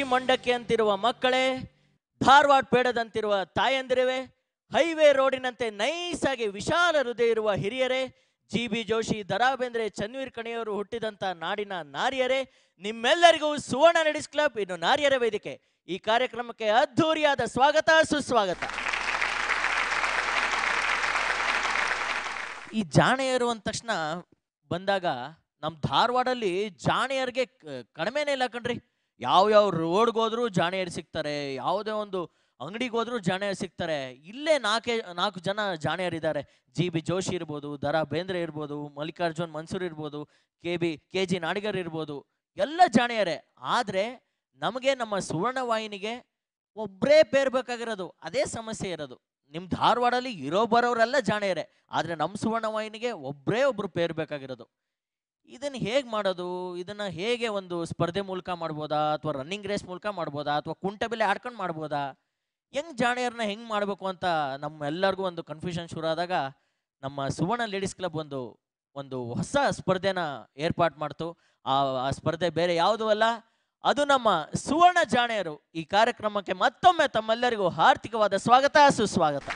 ಮಂಡಕ್ಕಿ ಅಂತಿರುವ ಮಕ್ಕಳೇ ಧಾರವಾಡ ಪೇಡದಂತಿರುವ ತಾಯಂದಿರುವೆ ಹೈವೇ ರೋಡಿನಂತೆ ನೈಸಾಗಿ ವಿಶಾಲ ಹೃದಯ ಇರುವ ಹಿರಿಯರೇ ಜಿ ಬಿ ಜೋಶಿ ದರಾ ಬೇಂದ್ರೆ ಚನ್ವೀರ್ ಕಣಿಯವರು ಹುಟ್ಟಿದಂತ ನಾಡಿನ ನಾರಿಯರೇ ನಿಮ್ಮೆಲ್ಲರಿಗೂ ಸುವರ್ಣ ನಡೆಸ್ ಕ್ಲಬ್ ಇನ್ನು ನಾರಿಯರ ವೇದಿಕೆ ಈ ಕಾರ್ಯಕ್ರಮಕ್ಕೆ ಅದ್ಧೂರಿಯಾದ ಸ್ವಾಗತ ಸುಸ್ವಾಗತ ಈ ಜಾಣೆಯರು ಅಂದ ತಕ್ಷಣ ಬಂದಾಗ ನಮ್ಮ ಧಾರವಾಡಲ್ಲಿ ಜಾಣೆಯರಿಗೆ ಕ- ಕಡಿಮೆನೇ ಇಲ್ಲ ಕಣ್ರಿ ಯಾವ ಯಾವ ರೋಡ್ಗೆ ಹೋದ್ರು ಜಾಣೆಯರು ಸಿಗ್ತಾರೆ ಯಾವುದೇ ಒಂದು ಅಂಗಡಿಗೆ ಹೋದ್ರು ಜಾಣೆಯರು ಸಿಗ್ತಾರೆ ಇಲ್ಲೇ ನಾಲ್ಕೇ ನಾಲ್ಕು ಜನ ಜಾಣೆಯರಿದ್ದಾರೆ ಜಿ ಬಿ ಜೋಶಿ ಇರ್ಬೋದು ದರಾ ಬೇಂದ್ರೆ ಇರ್ಬೋದು ಮಲ್ಲಿಕಾರ್ಜುನ್ ಮನ್ಸೂರ್ ಇರ್ಬೋದು K B K G Nadigar ಇರ್ಬೋದು ಎಲ್ಲ ಜಾಣೆಯರೇ ಆದರೆ ನಮಗೆ ನಮ್ಮ ಸುವರ್ಣ ವಾಹಿನಿಗೆ ಒಬ್ಬರೇ ಬೇಕಾಗಿರೋದು ಅದೇ ಸಮಸ್ಯೆ ಇರೋದು ನಿಮ್ಮ ಧಾರವಾಡಲ್ಲಿ ಇರೋ ಬರೋರೆಲ್ಲ ಜಾಣೆಯರೇ ಆದರೆ ನಮ್ಮ ಸುವರ್ಣ ವಾಹಿನಿಗೆ ಒಬ್ಬರೇ ಒಬ್ರು ಪೇರ್ ಬೇಕಾಗಿರೋದು ಇದನ್ನು ಹೇಗೆ ಮಾಡೋದು ಇದನ್ನ ಹೇಗೆ ಒಂದು ಸ್ಪರ್ಧೆ ಮೂಲಕ ಮಾಡ್ಬೋದಾ ಅಥವಾ ರನ್ನಿಂಗ್ ರೇಸ್ ಮೂಲಕ ಮಾಡ್ಬೋದಾ ಅಥವಾ ಕುಂಟೆಬೆಲೆ ಆಡ್ಕೊಂಡು ಮಾಡ್ಬೋದಾ ಹೆಂಗ್ ಜಾಣೆಯರನ್ನ ಹೆಂಗ್ ಮಾಡಬೇಕು ಅಂತ ನಮ್ಮೆಲ್ಲರಿಗೂ ಒಂದು ಕನ್ಫ್ಯೂಷನ್ ಶುರು ಆದಾಗ ನಮ್ಮ ಸುವರ್ಣ ಲೇಡೀಸ್ ಕ್ಲಬ್ ಒಂದು ಒಂದು ಹೊಸ ಸ್ಪರ್ಧೆನ ಏರ್ಪಾಟ್ ಮಾಡ್ತು ಆ ಆ ಸ್ಪರ್ಧೆ ಬೇರೆ ಯಾವುದೂ ಅಲ್ಲ ಅದು ನಮ್ಮ ಸುವರ್ಣ ಜಾಣೆಯರು ಈ ಕಾರ್ಯಕ್ರಮಕ್ಕೆ ಮತ್ತೊಮ್ಮೆ ತಮ್ಮೆಲ್ಲರಿಗೂ ಹಾರ್ದಿಕವಾದ ಸ್ವಾಗತ ಸುಸ್ವಾಗತ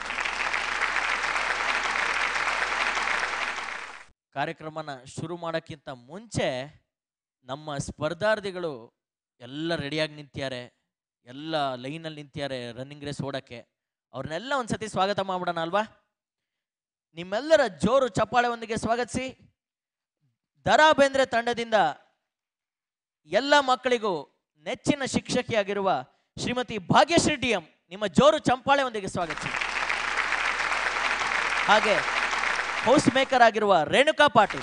ಕಾರ್ಯಕ್ರಮನ ಶುರು ಮಾಡೋಕ್ಕಿಂತ ಮುಂಚೆ ನಮ್ಮ ಸ್ಪರ್ಧಾರ್ಥಿಗಳು ಎಲ್ಲ ರೆಡಿಯಾಗಿ ನಿಂತ್ಯಾರೆ ಎಲ್ಲ ಲೈನಲ್ಲಿ ನಿಂತ್ಯಾರೆ ರನ್ನಿಂಗ್ ರೇಸ್ ಓಡಕ್ಕೆ ಅವ್ರನ್ನೆಲ್ಲ ಒಂದ್ಸತಿ ಸ್ವಾಗತ ಮಾಡ್ಬಿಡೋಣ ಅಲ್ವಾ ನಿಮ್ಮೆಲ್ಲರ ಜೋರು ಚಪ್ಪಾಳೆಯೊಂದಿಗೆ ಸ್ವಾಗತಿಸಿ ದರಾ ಬೇಂದ್ರೆ ತಂಡದಿಂದ ಎಲ್ಲ ಮಕ್ಕಳಿಗೂ ನೆಚ್ಚಿನ ಶಿಕ್ಷಕಿಯಾಗಿರುವ ಶ್ರೀಮತಿ ಭಾಗ್ಯಶ್ರೀ ಡಿ ಎಂ ನಿಮ್ಮ ಜೋರು ಚಂಪಾಳೆಯೊಂದಿಗೆ ಸ್ವಾಗತಿಸಿ ಹಾಗೆ ಹೌಸ್ ಮೇಕರ್ ಆಗಿರುವ ರೇಣುಕಾ ಪಾಟೀಲ್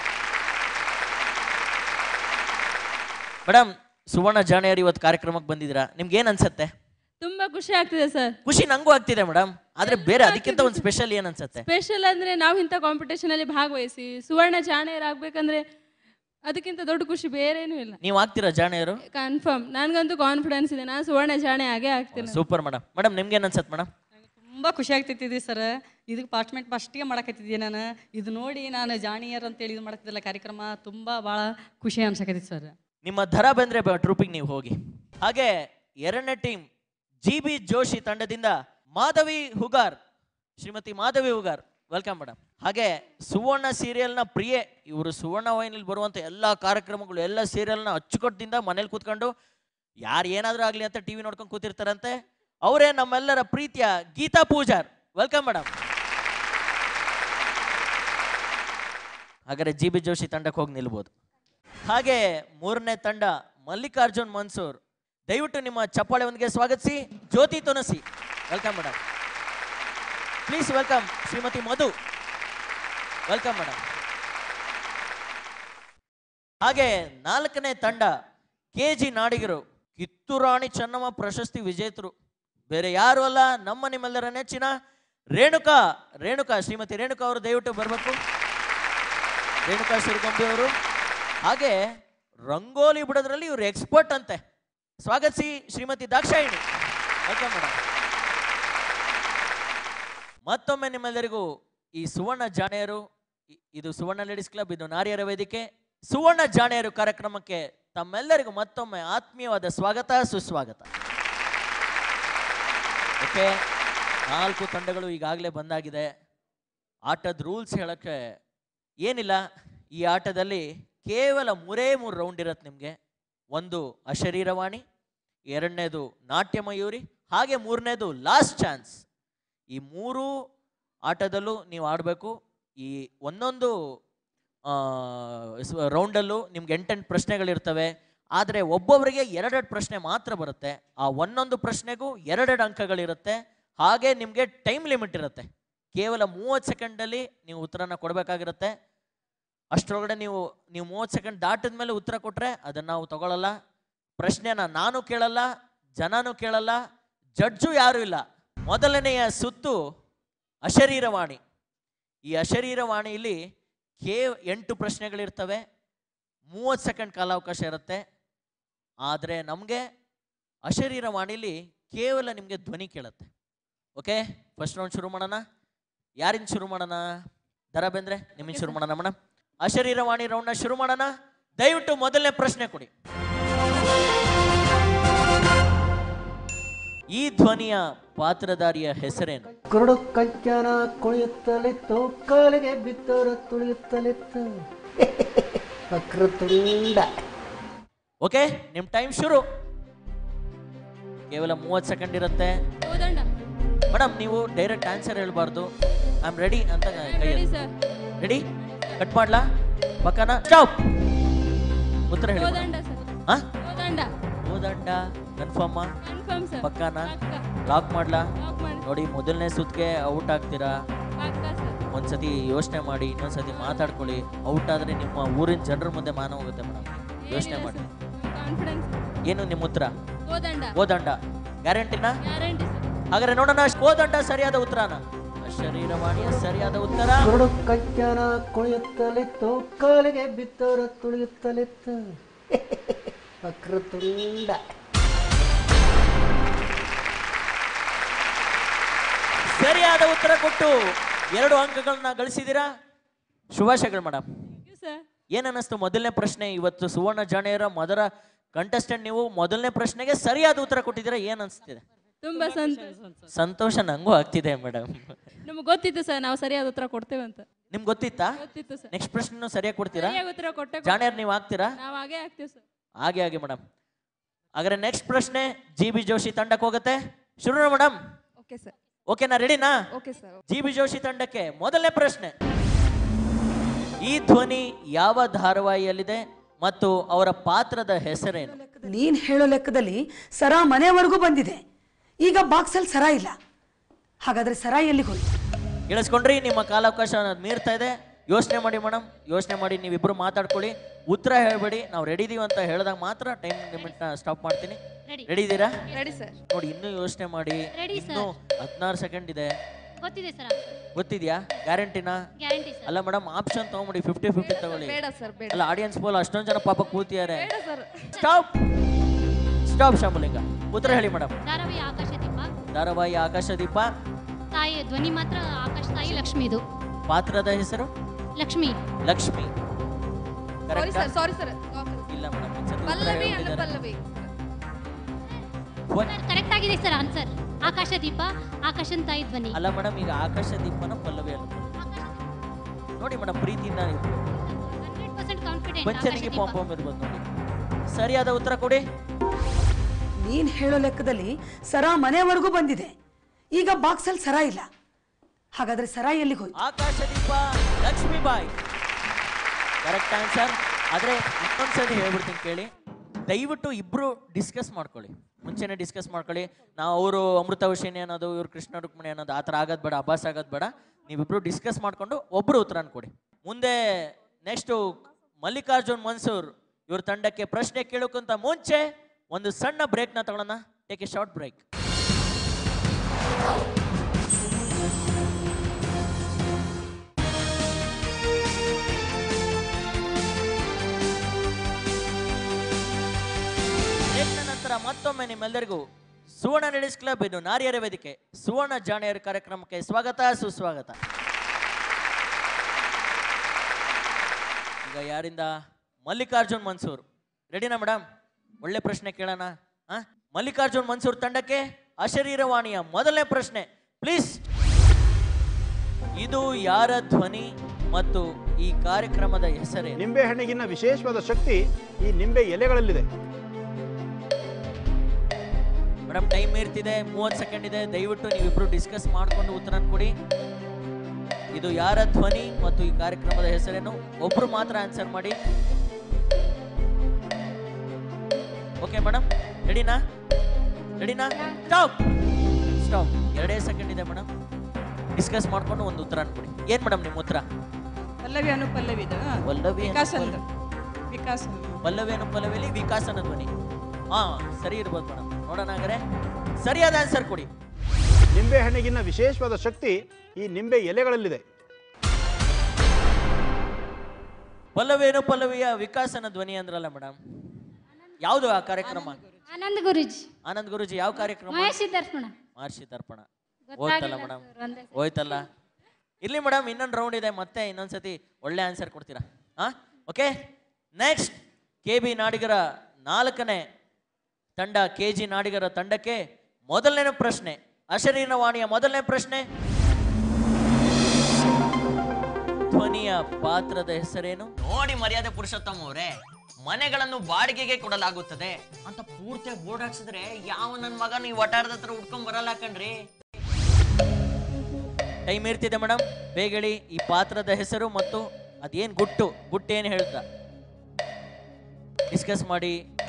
ಮೇಡಮ್ ಸುವರ್ಣ ಜಾಣಿಯರ್ ಇವತ್ತು ಕಾರ್ಯಕ್ರಮಕ್ಕೆ ಬಂದಿದ್ದೀರಾ ನಿಮ್ಗೆ ಏನ್ ಅನ್ಸತ್ತೆ ತುಂಬಾ ಖುಷಿ ಆಗ್ತಿದೆ ಸರ್ ಖುಷಿ ನಂಗೂ ಆಗ್ತಿದೆ ಮೇಡಮ್ ಆದ್ರೆ ಬೇರೆ ಅದಕ್ಕಿಂತ ಒಂದು ಸ್ಪೆಷಲ್ ಏನ್ ಅನ್ಸತ್ತೆ ಸ್ಪೆಷಲ್ ಅಂದ್ರೆ ನಾವು ಇಂಥ ಕಾಂಪಿಟೇಷನ್ ಅಲ್ಲಿ ಭಾಗವಹಿಸಿ ಸುವರ್ಣ ಜಾಣೆಯರಾಗಬೇಕಂದ್ರೆ ಅದಕ್ಕಿಂತ ದೊಡ್ಡ ಖುಷಿ ಬೇರೇನೂ ಇಲ್ಲ ನೀವು ಆಗ್ತೀರಾ ಜಾಣಿಯರು ಕನ್ಫರ್ಮ್ ನನ್ಗಂತೂ ಕಾನ್ಫಿಡೆನ್ಸ್ ಇದೆ ನಾನು ಸುವರ್ಣ ಜಾಣೆ ಆಗೇ ಆಗ್ತೀನಿ ಸೂಪರ್ ಮೇಡಮ್ ಮೇಡಮ್ ನಿಮ್ಗೆ ಏನ್ ಅನ್ಸತ್ತೆ ಮೇಡಮ್ ತುಂಬ ಖುಷಿ ಆಗ್ತೈತಿದೆ ಸರ್ ಇದಕ್ಕೆ ಪಾರ್ಟ್ಮೆಂಟ್ ಫಸ್ಟಿಗೆ ಮಾಡಕತ್ತಿದ್ದೆ ನಾನು ಇದು ನೋಡಿ ನಾನು ಜಾಣಿಯರ್ ಅಂತೇಳಿ ಇದು ಮಾಡತ್ತಿದ್ದಲ್ಲ ಕಾರ್ಯಕ್ರಮ ತುಂಬ ಭಾಳ ಖುಷಿ ಅನ್ಸಕತ್ತೈತಿ ಸರ್ ನಿಮ್ಮ ದರ ಬಂದ್ರೆ ಟ್ರೂಪಿಗೆ ನೀವು ಹೋಗಿ ಹಾಗೆ ಎರಡನೇ ಟೀಮ್ ಜಿ ಬಿ ಜೋಶಿ ತಂಡದಿಂದ ಮಾಧವಿ ಹುಗಾರ್ ಶ್ರೀಮತಿ ಮಾಧವಿ ಹುಗಾರ್ ವೆಲ್ಕಮ್ ಮೇಡಮ್ ಹಾಗೆ ಸುವರ್ಣ ಸೀರಿಯಲ್ನ ಪ್ರಿಯೆ ಇವರು ಸುವರ್ಣ ವಾಹಿನಿಲಿ ಬರುವಂಥ ಎಲ್ಲ ಕಾರ್ಯಕ್ರಮಗಳು ಎಲ್ಲ ಸೀರಿಯಲ್ನ ಅಚ್ಚುಕಟ್ಟದಿಂದ ಮನೇಲಿ ಕೂತ್ಕೊಂಡು ಯಾರು ಏನಾದರೂ ಆಗಲಿ ಅಂತ ಟಿವಿ ನೋಡ್ಕೊಂಡು ಕೂತಿರ್ತಾರಂತೆ ಅವರೇ ನಮ್ಮೆಲ್ಲರ ಪ್ರೀತಿಯ ಗೀತಾ ಪೂಜಾರ್ ವೆಲ್ಕಮ್ ಮೇಡಮ್ ಹಾಗಾದ್ರೆ ಜಿ ಬಿ ಜೋಶಿ ತಂಡಕ್ಕೆ ಹೋಗಿ ನಿಲ್ಬೋದು ಹಾಗೆ ಮೂರನೇ ತಂಡ ಮಲ್ಲಿಕಾರ್ಜುನ್ ಮನ್ಸೂರ್ ದಯವಿಟ್ಟು ನಿಮ್ಮ ಚಪ್ಪಾಳೆ ಒಂದಿಗೆ ಸ್ವಾಗತಿಸಿ ಜ್ಯೋತಿ ತುನಸಿ welcome madam please welcome Shrimati Madhu welcome madam ಹಾಗೆ ನಾಲ್ಕನೇ ತಂಡ ಕೆ ಜಿ ನಾಡಿಗರು ಕಿತ್ತೂರಾಣಿ ಚೆನ್ನಮ್ಮ ಪ್ರಶಸ್ತಿ ವಿಜೇತರು ಬೇರೆ ಯಾರು ಅಲ್ಲ ನಮ್ಮ ನಿಮ್ಮೆಲ್ಲರ ನೆಚ್ಚಿನ ರೇಣುಕಾ ರೇಣುಕಾ ಶ್ರೀಮತಿ ರೇಣುಕಾ ಅವರು ದಯವಿಟ್ಟು ಬರಬೇಕು ರೇಣುಕಾ ಶಿರಗೊಂಬಿ ಅವರು ಹಾಗೆ ರಂಗೋಲಿ ಬಿಡೋದ್ರಲ್ಲಿ ಇವರು ಎಕ್ಸ್ಪರ್ಟ್ ಅಂತೆ ಸ್ವಾಗತಿಸಿ ಶ್ರೀಮತಿ ದಾಕ್ಷಾಯಿಣಿ ವೆಲ್ಕಮ್ ಮೇಡಮ್ ಮತ್ತೊಮ್ಮೆ ನಿಮ್ಮೆಲ್ಲರಿಗೂ ಈ ಸುವರ್ಣ ಜಾಣೆಯರು ಇ- ಇದು ಸುವರ್ಣ ಲೇಡೀಸ್ ಕ್ಲಬ್ ಇದು ನಾರಿಯರ ವೇದಿಕೆ ಸುವರ್ಣ ಜಾಣೆಯರು ಕಾರ್ಯಕ್ರಮಕ್ಕೆ ತಮ್ಮೆಲ್ಲರಿಗೂ ಮತ್ತೊಮ್ಮೆ ಆತ್ಮೀಯವಾದ ಸ್ವಾಗತ ಸುಸ್ವಾಗತ ಓಕೆ ನಾಲ್ಕು ತಂಡಗಳು ಈಗಾಗಲೇ ಬಂದಾಗಿದೆ ಆಟದ ರೂಲ್ಸ್ ಹೇಳಕ್ಕೆ ಏನಿಲ್ಲ ಈ ಆಟದಲ್ಲಿ ಕೇವಲ ಮೂರೇ ಮೂರು ರೌಂಡ್ ಇರತ್ತೆ ನಿಮಗೆ ಒಂದು ಅಶರೀರವಾಣಿ ಎರಡನೇದು ನಾಟ್ಯ ಮಯೂರಿ ಹಾಗೆ ಮೂರನೇದು ಲಾಸ್ಟ್ ಚಾನ್ಸ್ ಈ ಮೂರು ಆಟದಲ್ಲೂ ನೀವು ಆಡಬೇಕು ಈ ಒಂದೊಂದು ರೌಂಡಲ್ಲೂ ನಿಮ್ಗೆ ಎಂಟೆಂಟು ಪ್ರಶ್ನೆಗಳಿರ್ತವೆ ಆದರೆ ಒಬ್ಬೊಬ್ಬರಿಗೆ ಎರಡೆರಡು ಪ್ರಶ್ನೆ ಮಾತ್ರ ಬರುತ್ತೆ ಆ ಒಂದೊಂದು ಪ್ರಶ್ನೆಗೂ ಎರಡೆರಡು ಅಂಕಗಳಿರುತ್ತೆ ಹಾಗೆ ನಿಮಗೆ ಟೈಮ್ ಲಿಮಿಟ್ ಇರುತ್ತೆ ಕೇವಲ ಮೂವತ್ತು ಸೆಕೆಂಡಲ್ಲಿ ನೀವು ಉತ್ತರನ ಕೊಡಬೇಕಾಗಿರುತ್ತೆ ಅಷ್ಟರೊಳಗಡೆ ನೀವು ನೀವು ಮೂವತ್ತು ಸೆಕೆಂಡ್ ದಾಟಿದ ಮೇಲೆ ಉತ್ತರ ಕೊಟ್ಟರೆ ಅದನ್ನು ನಾವು ತಗೊಳ್ಳಲ್ಲ ಪ್ರಶ್ನೆನ ನಾನು ಕೇಳಲ್ಲ ಜನನೂ ಕೇಳಲ್ಲ ಜಡ್ಜು ಯಾರೂ ಇಲ್ಲ ಮೊದಲನೆಯ ಸುತ್ತು ಅಶರೀರವಾಣಿ ಈ ಅಶರೀರವಾಣಿಯಲ್ಲಿ ಕೇ ಎಂಟು ಪ್ರಶ್ನೆಗಳಿರ್ತವೆ ಮೂವತ್ತು ಸೆಕೆಂಡ್ ಕಾಲಾವಕಾಶ ಇರುತ್ತೆ ಆದರೆ ನಮಗೆ ಅಶರೀರವಾಣಿಲಿ ಕೇವಲ ನಿಮಗೆ ಧ್ವನಿ ಕೇಳುತ್ತೆ ಓಕೆ ಫಸ್ಟ್ ರೌಂಡ್ ಶುರು ಮಾಡೋಣ ಯಾರಿಂದ ಶುರು ಮಾಡೋಣ ದರ ಬೆಂದ್ರೆ ನಿಮ್ಮಿಂದ ಶುರು ಮಾಡೋಣ ಮೇಡಮ್ ಅಶರೀರವಾಣಿ ರೌಂಡ್ನ ಶುರು ಮಾಡೋಣ ದಯವಿಟ್ಟು ಮೊದಲನೇ ಪ್ರಶ್ನೆ ಕೊಡಿ ಈ ಧ್ವನಿಯ ಪಾತ್ರಧಾರಿಯ ಹೆಸರೇನು ಕುರುಡು ಕಂಚನ ಕುಣಿಯುತ್ತಲಿತ್ತು ಕಾಲಿಗೆ ಬಿದ್ದರ ತುಳಿಯುತ್ತಲಿತ್ತು ವಕ್ರತುಂಡ ಓಕೆ ನಿಮ್ ಟೈಮ್ ಶುರು ಕೇವಲ ಮೂವತ್ತು ಸೆಕೆಂಡ್ ಇರುತ್ತೆ ಕೋದಂಡ ಮೇಡಮ್ ನೀವು ಡೈರೆಕ್ಟ್ ಆನ್ಸರ್ ಹೇಳ್ಬಾರ್ದು ಐ ಆಮ್ ರೆಡಿ ಅಂತ ಕೈ ರೆಡಿ ಸರ್ ರೆಡಿ ಕಟ್ ಮಾಡ್ಲಾ ಪಕ್ಕನ ಸ್ಟಾಪ್ ಉತ್ತರ ಹೇಳಿ ಕೋದಂಡ ಸರ್ ಹಾ ಕೋದಂಡ ಓದಂಡ ಕನ್ಫರ್ಮ್ ಕನ್ಫರ್ಮ್ ಸರ್ ಪಕ್ಕನ ಪಕ್ಕ ಲಾಕ್ ಮಾಡ್ಲಾ ಲಾಕ್ ಮಾಡಿ ನೋಡಿ ಮೊದಲನೇ ಸುತ್ತಿಗೆ ಔಟ್ ಆಗ್ತೀರಾ ಪಕ್ಕ ಸರ್ ಒಂದ್ಸತಿ ಯೋಚನೆ ಮಾಡಿ ಇನ್ನೊಂದ್ಸತಿ ಮಾತಾಡ್ಕೊಳ್ಳಿ ಔಟ್ ಆದ್ರೆ ನಿಮ್ಮ ಊರಿನ ಜನರ ಮುಂದೆ ಮಾನ ಹೋಗುತ್ತೆ ಮೇಡಮ್ ಯೋಚನೆ ಮಾಡಿ ಕಾನ್ಫಿಡೆನ್ಸ್ ಏನು ನಿಮ್ಮ ಉತ್ತರ ಕೋದಂಡ ಓದಂಡ ಗ್ಯಾರಂಟಿನಾ ಗ್ಯಾರಂಟಿ ಸರ್ ಹಾಗಾದ್ರೆ ನೋಡೋಣ ಕೋದಂಡ ಸರಿಯಾದ ಉತ್ತರನ ಶರೀರವಾಣಿಯ ಸರಿಯಾದ ಉತ್ತರ ಕುರುಡು ಕಂಚನ ಕುಣಿಯುತ್ತಲಿತ್ತು ಕಾಲಿಗೆ ಬಿದ್ದರ ತುಳಿಯುತ್ತಲಿತ್ತು ವಕ್ರತುಂಡ ಸರಿಯಾದ ಉತ್ತರ ಕೊಟ್ಟು ಎರಡು ಅಂಕಗಳನ್ನ ಗಳಿಸಿದ್ದೀರಾ ಶುಭಾಶಯಗಳು ಮೇಡಮ್ ಥ್ಯಾಂಕ್ ಯು ಸರ್ ಏನ್ ಅನ್ನಿಸ್ತು ಮೊದಲನೇ ಪ್ರಶ್ನೆ ಇವತ್ತು ಸುವರ್ಣ ಜಾಣಿಯರ ಮೊದಲ ಕಂಟೆಸ್ಟೆಂಟ್ ನೀವು ಮೊದಲನೇ ಪ್ರಶ್ನೆಗೆ ಸರಿಯಾದ ಉತ್ತರ ಕೊಟ್ಟಿದ್ದೀರಾ ಏನ್ ಅನ್ಸ್ತಿದೆ ತುಂಬಾ ಸಂತೋಷ ಸಂತೋಷ ನಂಗೂ ಆಗ್ತಿದೆ ಮೇಡಮ್ ನಮ್ಗೆ ಗೊತ್ತಿತ್ತು ಸರ್ ನಾವು ಸರಿಯಾದ ಉತ್ತರ ಕೊಡ್ತೇವೆ ಅಂತ ನಿಮ್ಗೆ ಗೊತ್ತಿತ್ತಾ ಗೊತ್ತಿತ್ತು ಸರ್ ನೆಕ್ಸ್ಟ್ ಪ್ರಶ್ನೆ ಸರಿಯಾಗಿ ಕೊಡ್ತೀರಾ ಸರಿಯಾಗಿ ಉತ್ತರ ಕೊಟ್ಟೆ ಜಾಣಿಯರ್ ನೀವು ಆಗ್ತೀರಾ ನಾವು ಹಾಗೆ ಆಗ್ತೀವಿ ಸರ್ ಹಾಗೆ ಹಾಗೆ ಮೇಡಮ್ ಹಾಗಾದ್ರೆ ನೆಕ್ಸ್ಟ್ ಪ್ರಶ್ನೆ ಜಿ ಬಿ ಜೋಶಿ ತಂಡಕ್ಕೆ ಹೋಗುತ್ತೆ ಶುರು ಮೇಡಮ್ ಓಕೆ ಸರ್ ಓಕೆನಾ ರೆಡಿನಾ okay sir G B Joshi ತಂಡಕ್ಕೆ ಮೊದಲನೇ ಪ್ರಶ್ನೆ ಈ ಧ್ವನಿ ಯಾವ ಧಾರಾವಾಹಿಯಲ್ಲಿದೆ ಮತ್ತು ಅವರ ಪಾತ್ರದ ಹೆಸರೇನು ನೀನ್ ಹೇಳೋ ಲೆಕ್ಕದಲ್ಲಿ ಸರ ಮನೆವರೆಗೂ ಬಂದಿದೆ ಈಗ ಬಾಕ್ಸಲ್ಲಿ ಸರ ಇಲ್ಲ ಹಾಗಾದ್ರೆ ಸರ ಎಲ್ಲಿಗೆ ಹೋಯ್ತು ಕೇಳಿಸ್ಕೊಂಡ್ರಿ ನಿಮ್ಮ ಕಾಲಾವಕಾಶ ಮೀರ್ತಾ ಇದೆ ಯೋಚನೆ ಮಾಡಿ ಮೇಡಮ್ ಯೋಚನೆ ಮಾಡಿ ನೀವಿಬ್ರು ಮಾತಾಡ್ಕೊಳ್ಳಿ ಉತ್ತರ ಹೇಳ್ಬೇಡಿ ನಾವು ರೆಡಿ ಇದೀವಿ ಅಂತ ಹೇಳಿದಾಗ ಮಾತ್ರ ಟೈಮ್ ಲಿಮಿಟ್ನ ಸ್ಟಾಪ್ ಮಾಡ್ತೀನಿ Ready. ರೆಡಿ ಇದ್ದೀರಾ ರೆಡಿ ಸರ್ ನೋಡಿ ಇನ್ನೂ ಯೋಚನೆ ಮಾಡಿ Ready, ಇನ್ನೂ ಹದಿನಾರು ಸೆಕೆಂಡ್ ಇದೆ ಗೊತ್ತಿದೆ ಸರ್ ಗೊತ್ತಿದ್ಯಾ ಗ್ಯಾರಂಟಿನಾ ಗ್ಯಾರಂಟಿ ಸರ್ ಅಲ್ಲ ಮೇಡಮ್ ಆಪ್ಷನ್ ತಗೊಂಬಿಡಿ ಫಿಫ್ಟಿ ಫಿಫ್ಟಿ ತಗೊಳ್ಳಿ ಬೇಡ ಸರ್ ಬೇಡ ಅಲ್ಲ ಆಡಿಯನ್ಸ್ ಬೋಲ್ ಅಷ್ಟೊಂದು ಜನ ಪಾಪ ಕೂತಿದ್ದಾರೆ ಬೇಡ ಸರ್ ಸ್ಟಾಪ್ ಸ್ಟಾಪ್ ಶಾಮಲಿಂಗ ಉತ್ತರ ಹೇಳಿ ಮೇಡಮ್ ಧಾರಾವಾಹಿ ಆಕಾಶ ದೀಪ ಧಾರಾವಾಹಿ ಆಕಾಶದೀಪ ತಾಯಿ ಧ್ವನಿ ಮಾತ್ರ ಆಕಾಶ ತಾಯಿ ಲಕ್ಷ್ಮಿದು ಪಾತ್ರದ ಹೆಸರು ಲಕ್ಷ್ಮಿ ಲಕ್ಷ್ಮಿ ಸಾರಿ ಕರೆಕ್ಟಾ ಸರ್ ಸಾರಿ ಸರ್ ಇಲ್ಲ ಮೇಡಮ್ ಒಂದ್ಸತಿ ಉತ್ತರ ಪಲ್ಲವಿ ಅಲ್ಲ ಹೇಳ್ಬಿಟ್ಟಿದ್ದಾರೆ. ಪಲ್ಲವಿ What? ಕರೆಕ್ಟ್ ಆಗಿದೆ ಸರ್ ಆನ್ಸರ್ ಆಕಾಶ ದೀಪ ಆಕಾಶನ್ ತಾಯಿ ಧ್ವನಿ ಅಲ್ಲ ಮೇಡಮ್ ಈಗ ಆಕಾಶದೀಪನ ಪಲ್ಲವಿ ಅಲ್ಲ ನೋಡಿ ಮೇಡಮ್ ಪ್ರೀತಿಯಿಂದ ಹಂಡ್ರೆಡ್ ಪರ್ಸೆಂಟ್ ಕಾನ್ಫಿಡೆಂಟ್ ಆಕಾಶ ಪಂಚನಿಗೆ ದೀಪ ಪಾಂಪಮ್ ಇರ್ಬೋದು ನೋಡಿ ಸರಿಯಾದ ಉತ್ತರ ಕೊಡಿ ನೀನ್ ಹೇಳೋ ಲೆಕ್ಕದಲ್ಲಿ ಸರ ಮನೆವರೆಗೂ ಬಂದಿದೆ ಈಗ ಬಾಕ್ಸಲ್ಲಿ ಸರ ಇಲ್ಲ ಹಾಗಾದ್ರೆ ಸರ ಎಲ್ಲಿಗೆ ಹೋಯ್ತು ಆಕಾಶದೀಪ ಲಕ್ಷ್ಮೀಬಾಯಿ ಕರೆಕ್ಟ್ ಆನ್ಸರ್ ಆದರೆ ಇನ್ನೊಂದ್ಸರಿ ಹೇಳ್ಬಿಡ್ತೀನಿ ಕೇಳಿ ದಯವಿಟ್ಟು ಇಬ್ರು ಡಿಸ್ಕಸ್ ಮಾಡ್ಕೊಳ್ಳಿ ಮುಂಚೆನೆ ಡಿಸ್ಕಸ್ ಮಾಡ್ಕೊಳ್ಳಿ ನಾವು ಅವರು ಅಮೃತ ವರ್ಷಿಣಿ ಅನ್ನೋದು ಇವ್ರು ಕೃಷ್ಣ ರುಕ್ಮಿಣಿ ಅನ್ನೋದು ಆ ಥರ ಆಗೋದು ಬೇಡ ಅಭಾಸ್ ಆಗೋದು ಬೇಡ ನೀವಿಬ್ರು ಡಿಸ್ಕಸ್ ಮಾಡ್ಕೊಂಡು ಒಬ್ರು ಉತ್ತರನ ಕೊಡಿ ಮುಂದೆ ನೆಕ್ಸ್ಟು ಮಲ್ಲಿಕಾರ್ಜುನ್ ಮನ್ಸೂರ್ ಇವ್ರ ತಂಡಕ್ಕೆ ಪ್ರಶ್ನೆ ಕೇಳೋಕ್ಕಿಂತ ಮುಂಚೆ ಒಂದು ಸಣ್ಣ ಬ್ರೇಕ್ನ ತಗೊಳ್ಳೋಣ ಟೇಕ್ ಎ ಶಾರ್ಟ್ ಬ್ರೇಕ್ ಬ್ರೇಕ್ನ ನಂತರ ಮತ್ತೊಮ್ಮೆ ನಿಮ್ಮೆಲ್ಲರಿಗೂ ಸುವರ್ಣ ಲೇಡೀಸ್ ಕ್ಲಬ್ ಇದು ನಾರಿಯರ ವೇದಿಕೆ ಸುವರ್ಣ ಜಾಣಿಯರ ಕಾರ್ಯಕ್ರಮಕ್ಕೆ ಸ್ವಾಗತ ಸುಸ್ವಾಗತ ಈಗ ಯಾರಿಂದ ಮಲ್ಲಿಕಾರ್ಜುನ್ ಮನ್ಸೂರ್ ರೆಡಿನಾ ಮೇಡಮ್ ಒಳ್ಳೆ ಪ್ರಶ್ನೆ ಕೇಳೋಣ ಆ? ಮಲ್ಲಿಕಾರ್ಜುನ್ ಮನ್ಸೂರ್ ತಂಡಕ್ಕೆ ಅಶರೀರವಾಣಿಯ ಮೊದಲನೇ ಪ್ರಶ್ನೆ ಪ್ಲೀಸ್ ಇದು ಯಾರ ಧ್ವನಿ ಮತ್ತು ಈ ಕಾರ್ಯಕ್ರಮದ ಹೆಸರೇನು ನಿಂಬೆ ಹಣ್ಣಿಗಿನ್ನ ವಿಶೇಷವಾದ ಶಕ್ತಿ ಈ ನಿಂಬೆ ಎಲೆಗಳಲ್ಲಿದೆ ಮೇಡಮ್ ಟೈಮ್ ಇರ್ತಿದೆ ಮೂವತ್ತು ಸೆಕೆಂಡ್ ಇದೆ ದಯವಿಟ್ಟು ನೀವಿಬ್ರು ಡಿಸ್ಕಸ್ ಮಾಡ್ಕೊಂಡು ಉತ್ತರ ಕೊಡಿ ಇದು ಯಾರ ಧ್ವನಿ ಮತ್ತು ಈ ಕಾರ್ಯಕ್ರಮದ ಹೆಸರೇನು ಒಬ್ರು ಮಾತ್ರ ಆನ್ಸರ್ ಮಾಡಿ ಓಕೆ ಮೇಡಮ್ ರೆಡಿನಾ ರೆಡಿನಾ ಸ್ಟಾಪ್ ಸ್ಟಾಪ್ ಎರಡೇ ಸೆಕೆಂಡ್ ಇದೆ ಮೇಡಮ್ ಡಿಸ್ಕಸ್ ಮಾಡ್ಕೊಂಡು ಒಂದು ಉತ್ತರ ಕೊಡಿ ಏನ್ ಮೇಡಮ್ ನಿಮ್ಮ ಉತ್ತರ ಪಲ್ಲವಿ ಅನು ಪಲ್ಲವಿದ ಪಲ್ಲವಿ ವಿಕಾಸ್ ಅನು ಅಂತ ವಿಕಾಸ್ ಪಲ್ಲವಿ ಅನು ಪಲ್ಲವಿಲಿ ವಿಕಾಸನ ಧ್ವನಿ ಹಾ ಸರಿ ಇರ್ಬೋದು ಮೇಡಮ್ ನೋಡೋಣ ಹಾಗಾದ್ರೆ ಸರಿಯಾದ ಆನ್ಸರ್ ಕೊಡಿ ನಿಂಬೆ ಹಣ್ಣಿಗಿನ್ನ ವಿಶೇಷವಾದ ಶಕ್ತಿ ಈ ನಿಂಬೆ ಎಲೆಗಳಲ್ಲಿದೆ ಪಲ್ಲವೇನು ಪಲ್ಲವಿಯ ವಿಕಾಸನ ಧ್ವನಿ ಅಂದ್ರಲ್ಲ ಮೇಡಮ್ ಯಾವುದು ಆ ಕಾರ್ಯಕ್ರಮ ಆನಂದ್ ಗುರುಜಿ ಆನಂದ್ ಗುರುಜಿ ಯಾವ ಕಾರ್ಯಕ್ರಮ ಮಹೇಶ್ ಸಿದ್ಧಾರ್ಥ್ ಮಹರ್ಷಿ ತರ್ಪಣ ಗೊತ್ತಾಗಿಲ್ಲ ಹೋಯ್ತಲ್ಲ ಮೇಡಮ್ sir, ಒಂದೇ ಸಲ. ಹೋಯ್ತಲ್ಲ ಇರ್ಲಿ ಮೇಡಮ್ ಇನ್ನೊಂದು ರೌಂಡ್ ಇದೆ ಮತ್ತೆ ಇನ್ನೊಂದ್ಸತಿ ಒಳ್ಳೆ ಆನ್ಸರ್ ಕೊಡ್ತೀರಾ ಹಾ ಓಕೆ ನೆಕ್ಸ್ಟ್ ಕೆ ಬಿ ನಾಡಿಗರ ನಾಲ್ಕನೇ ತಂಡ ಕೆ ಜಿ ನಾಡಿಗರ ತಂಡಕ್ಕೆ ಮೊದಲನೇ ಪ್ರಶ್ನೆ ಅಶರೀರವಾಣಿಯ ಮೊದಲನೇ ಪ್ರಶ್ನೆ ಧ್ವನಿಯ ಪಾತ್ರದ ಹೆಸರೇನು ನೋಡಿ ಮರ್ಯಾದೆ ಪುರುಷೋತ್ತಮ ಅವರೇ ಮನೆಗಳನ್ನು ಬಾಡಿಗೆಗೆ ಕೊಡಲಾಗುತ್ತದೆ ಅಂತ ಪೂರ್ತಿ ಬೋರ್ಡ್ ಹಾಕ್ಸಿದ್ರೆ ಯಾವ ನನ್ನ ಮಗ ನೀವು ವಟಾರದ ಹತ್ರ ಉಟ್ಕೊಂಡ್ ಬರಲ್ಲ ಕಣ್ರಿ ಟೈಮ್ ಇರ್ತಿದೆ ಮೇಡಮ್ ಬೇಗ ಹೇಳಿ ಈ ಪಾತ್ರದ ಹೆಸರು ಮತ್ತು ಅದೇನ್ ಗುಟ್ಟು ಗುಟ್ಟು ಏನು ಹೇಳ್ತಾ ಡಿಸ್ಕಸ್ ಮಾಡಿ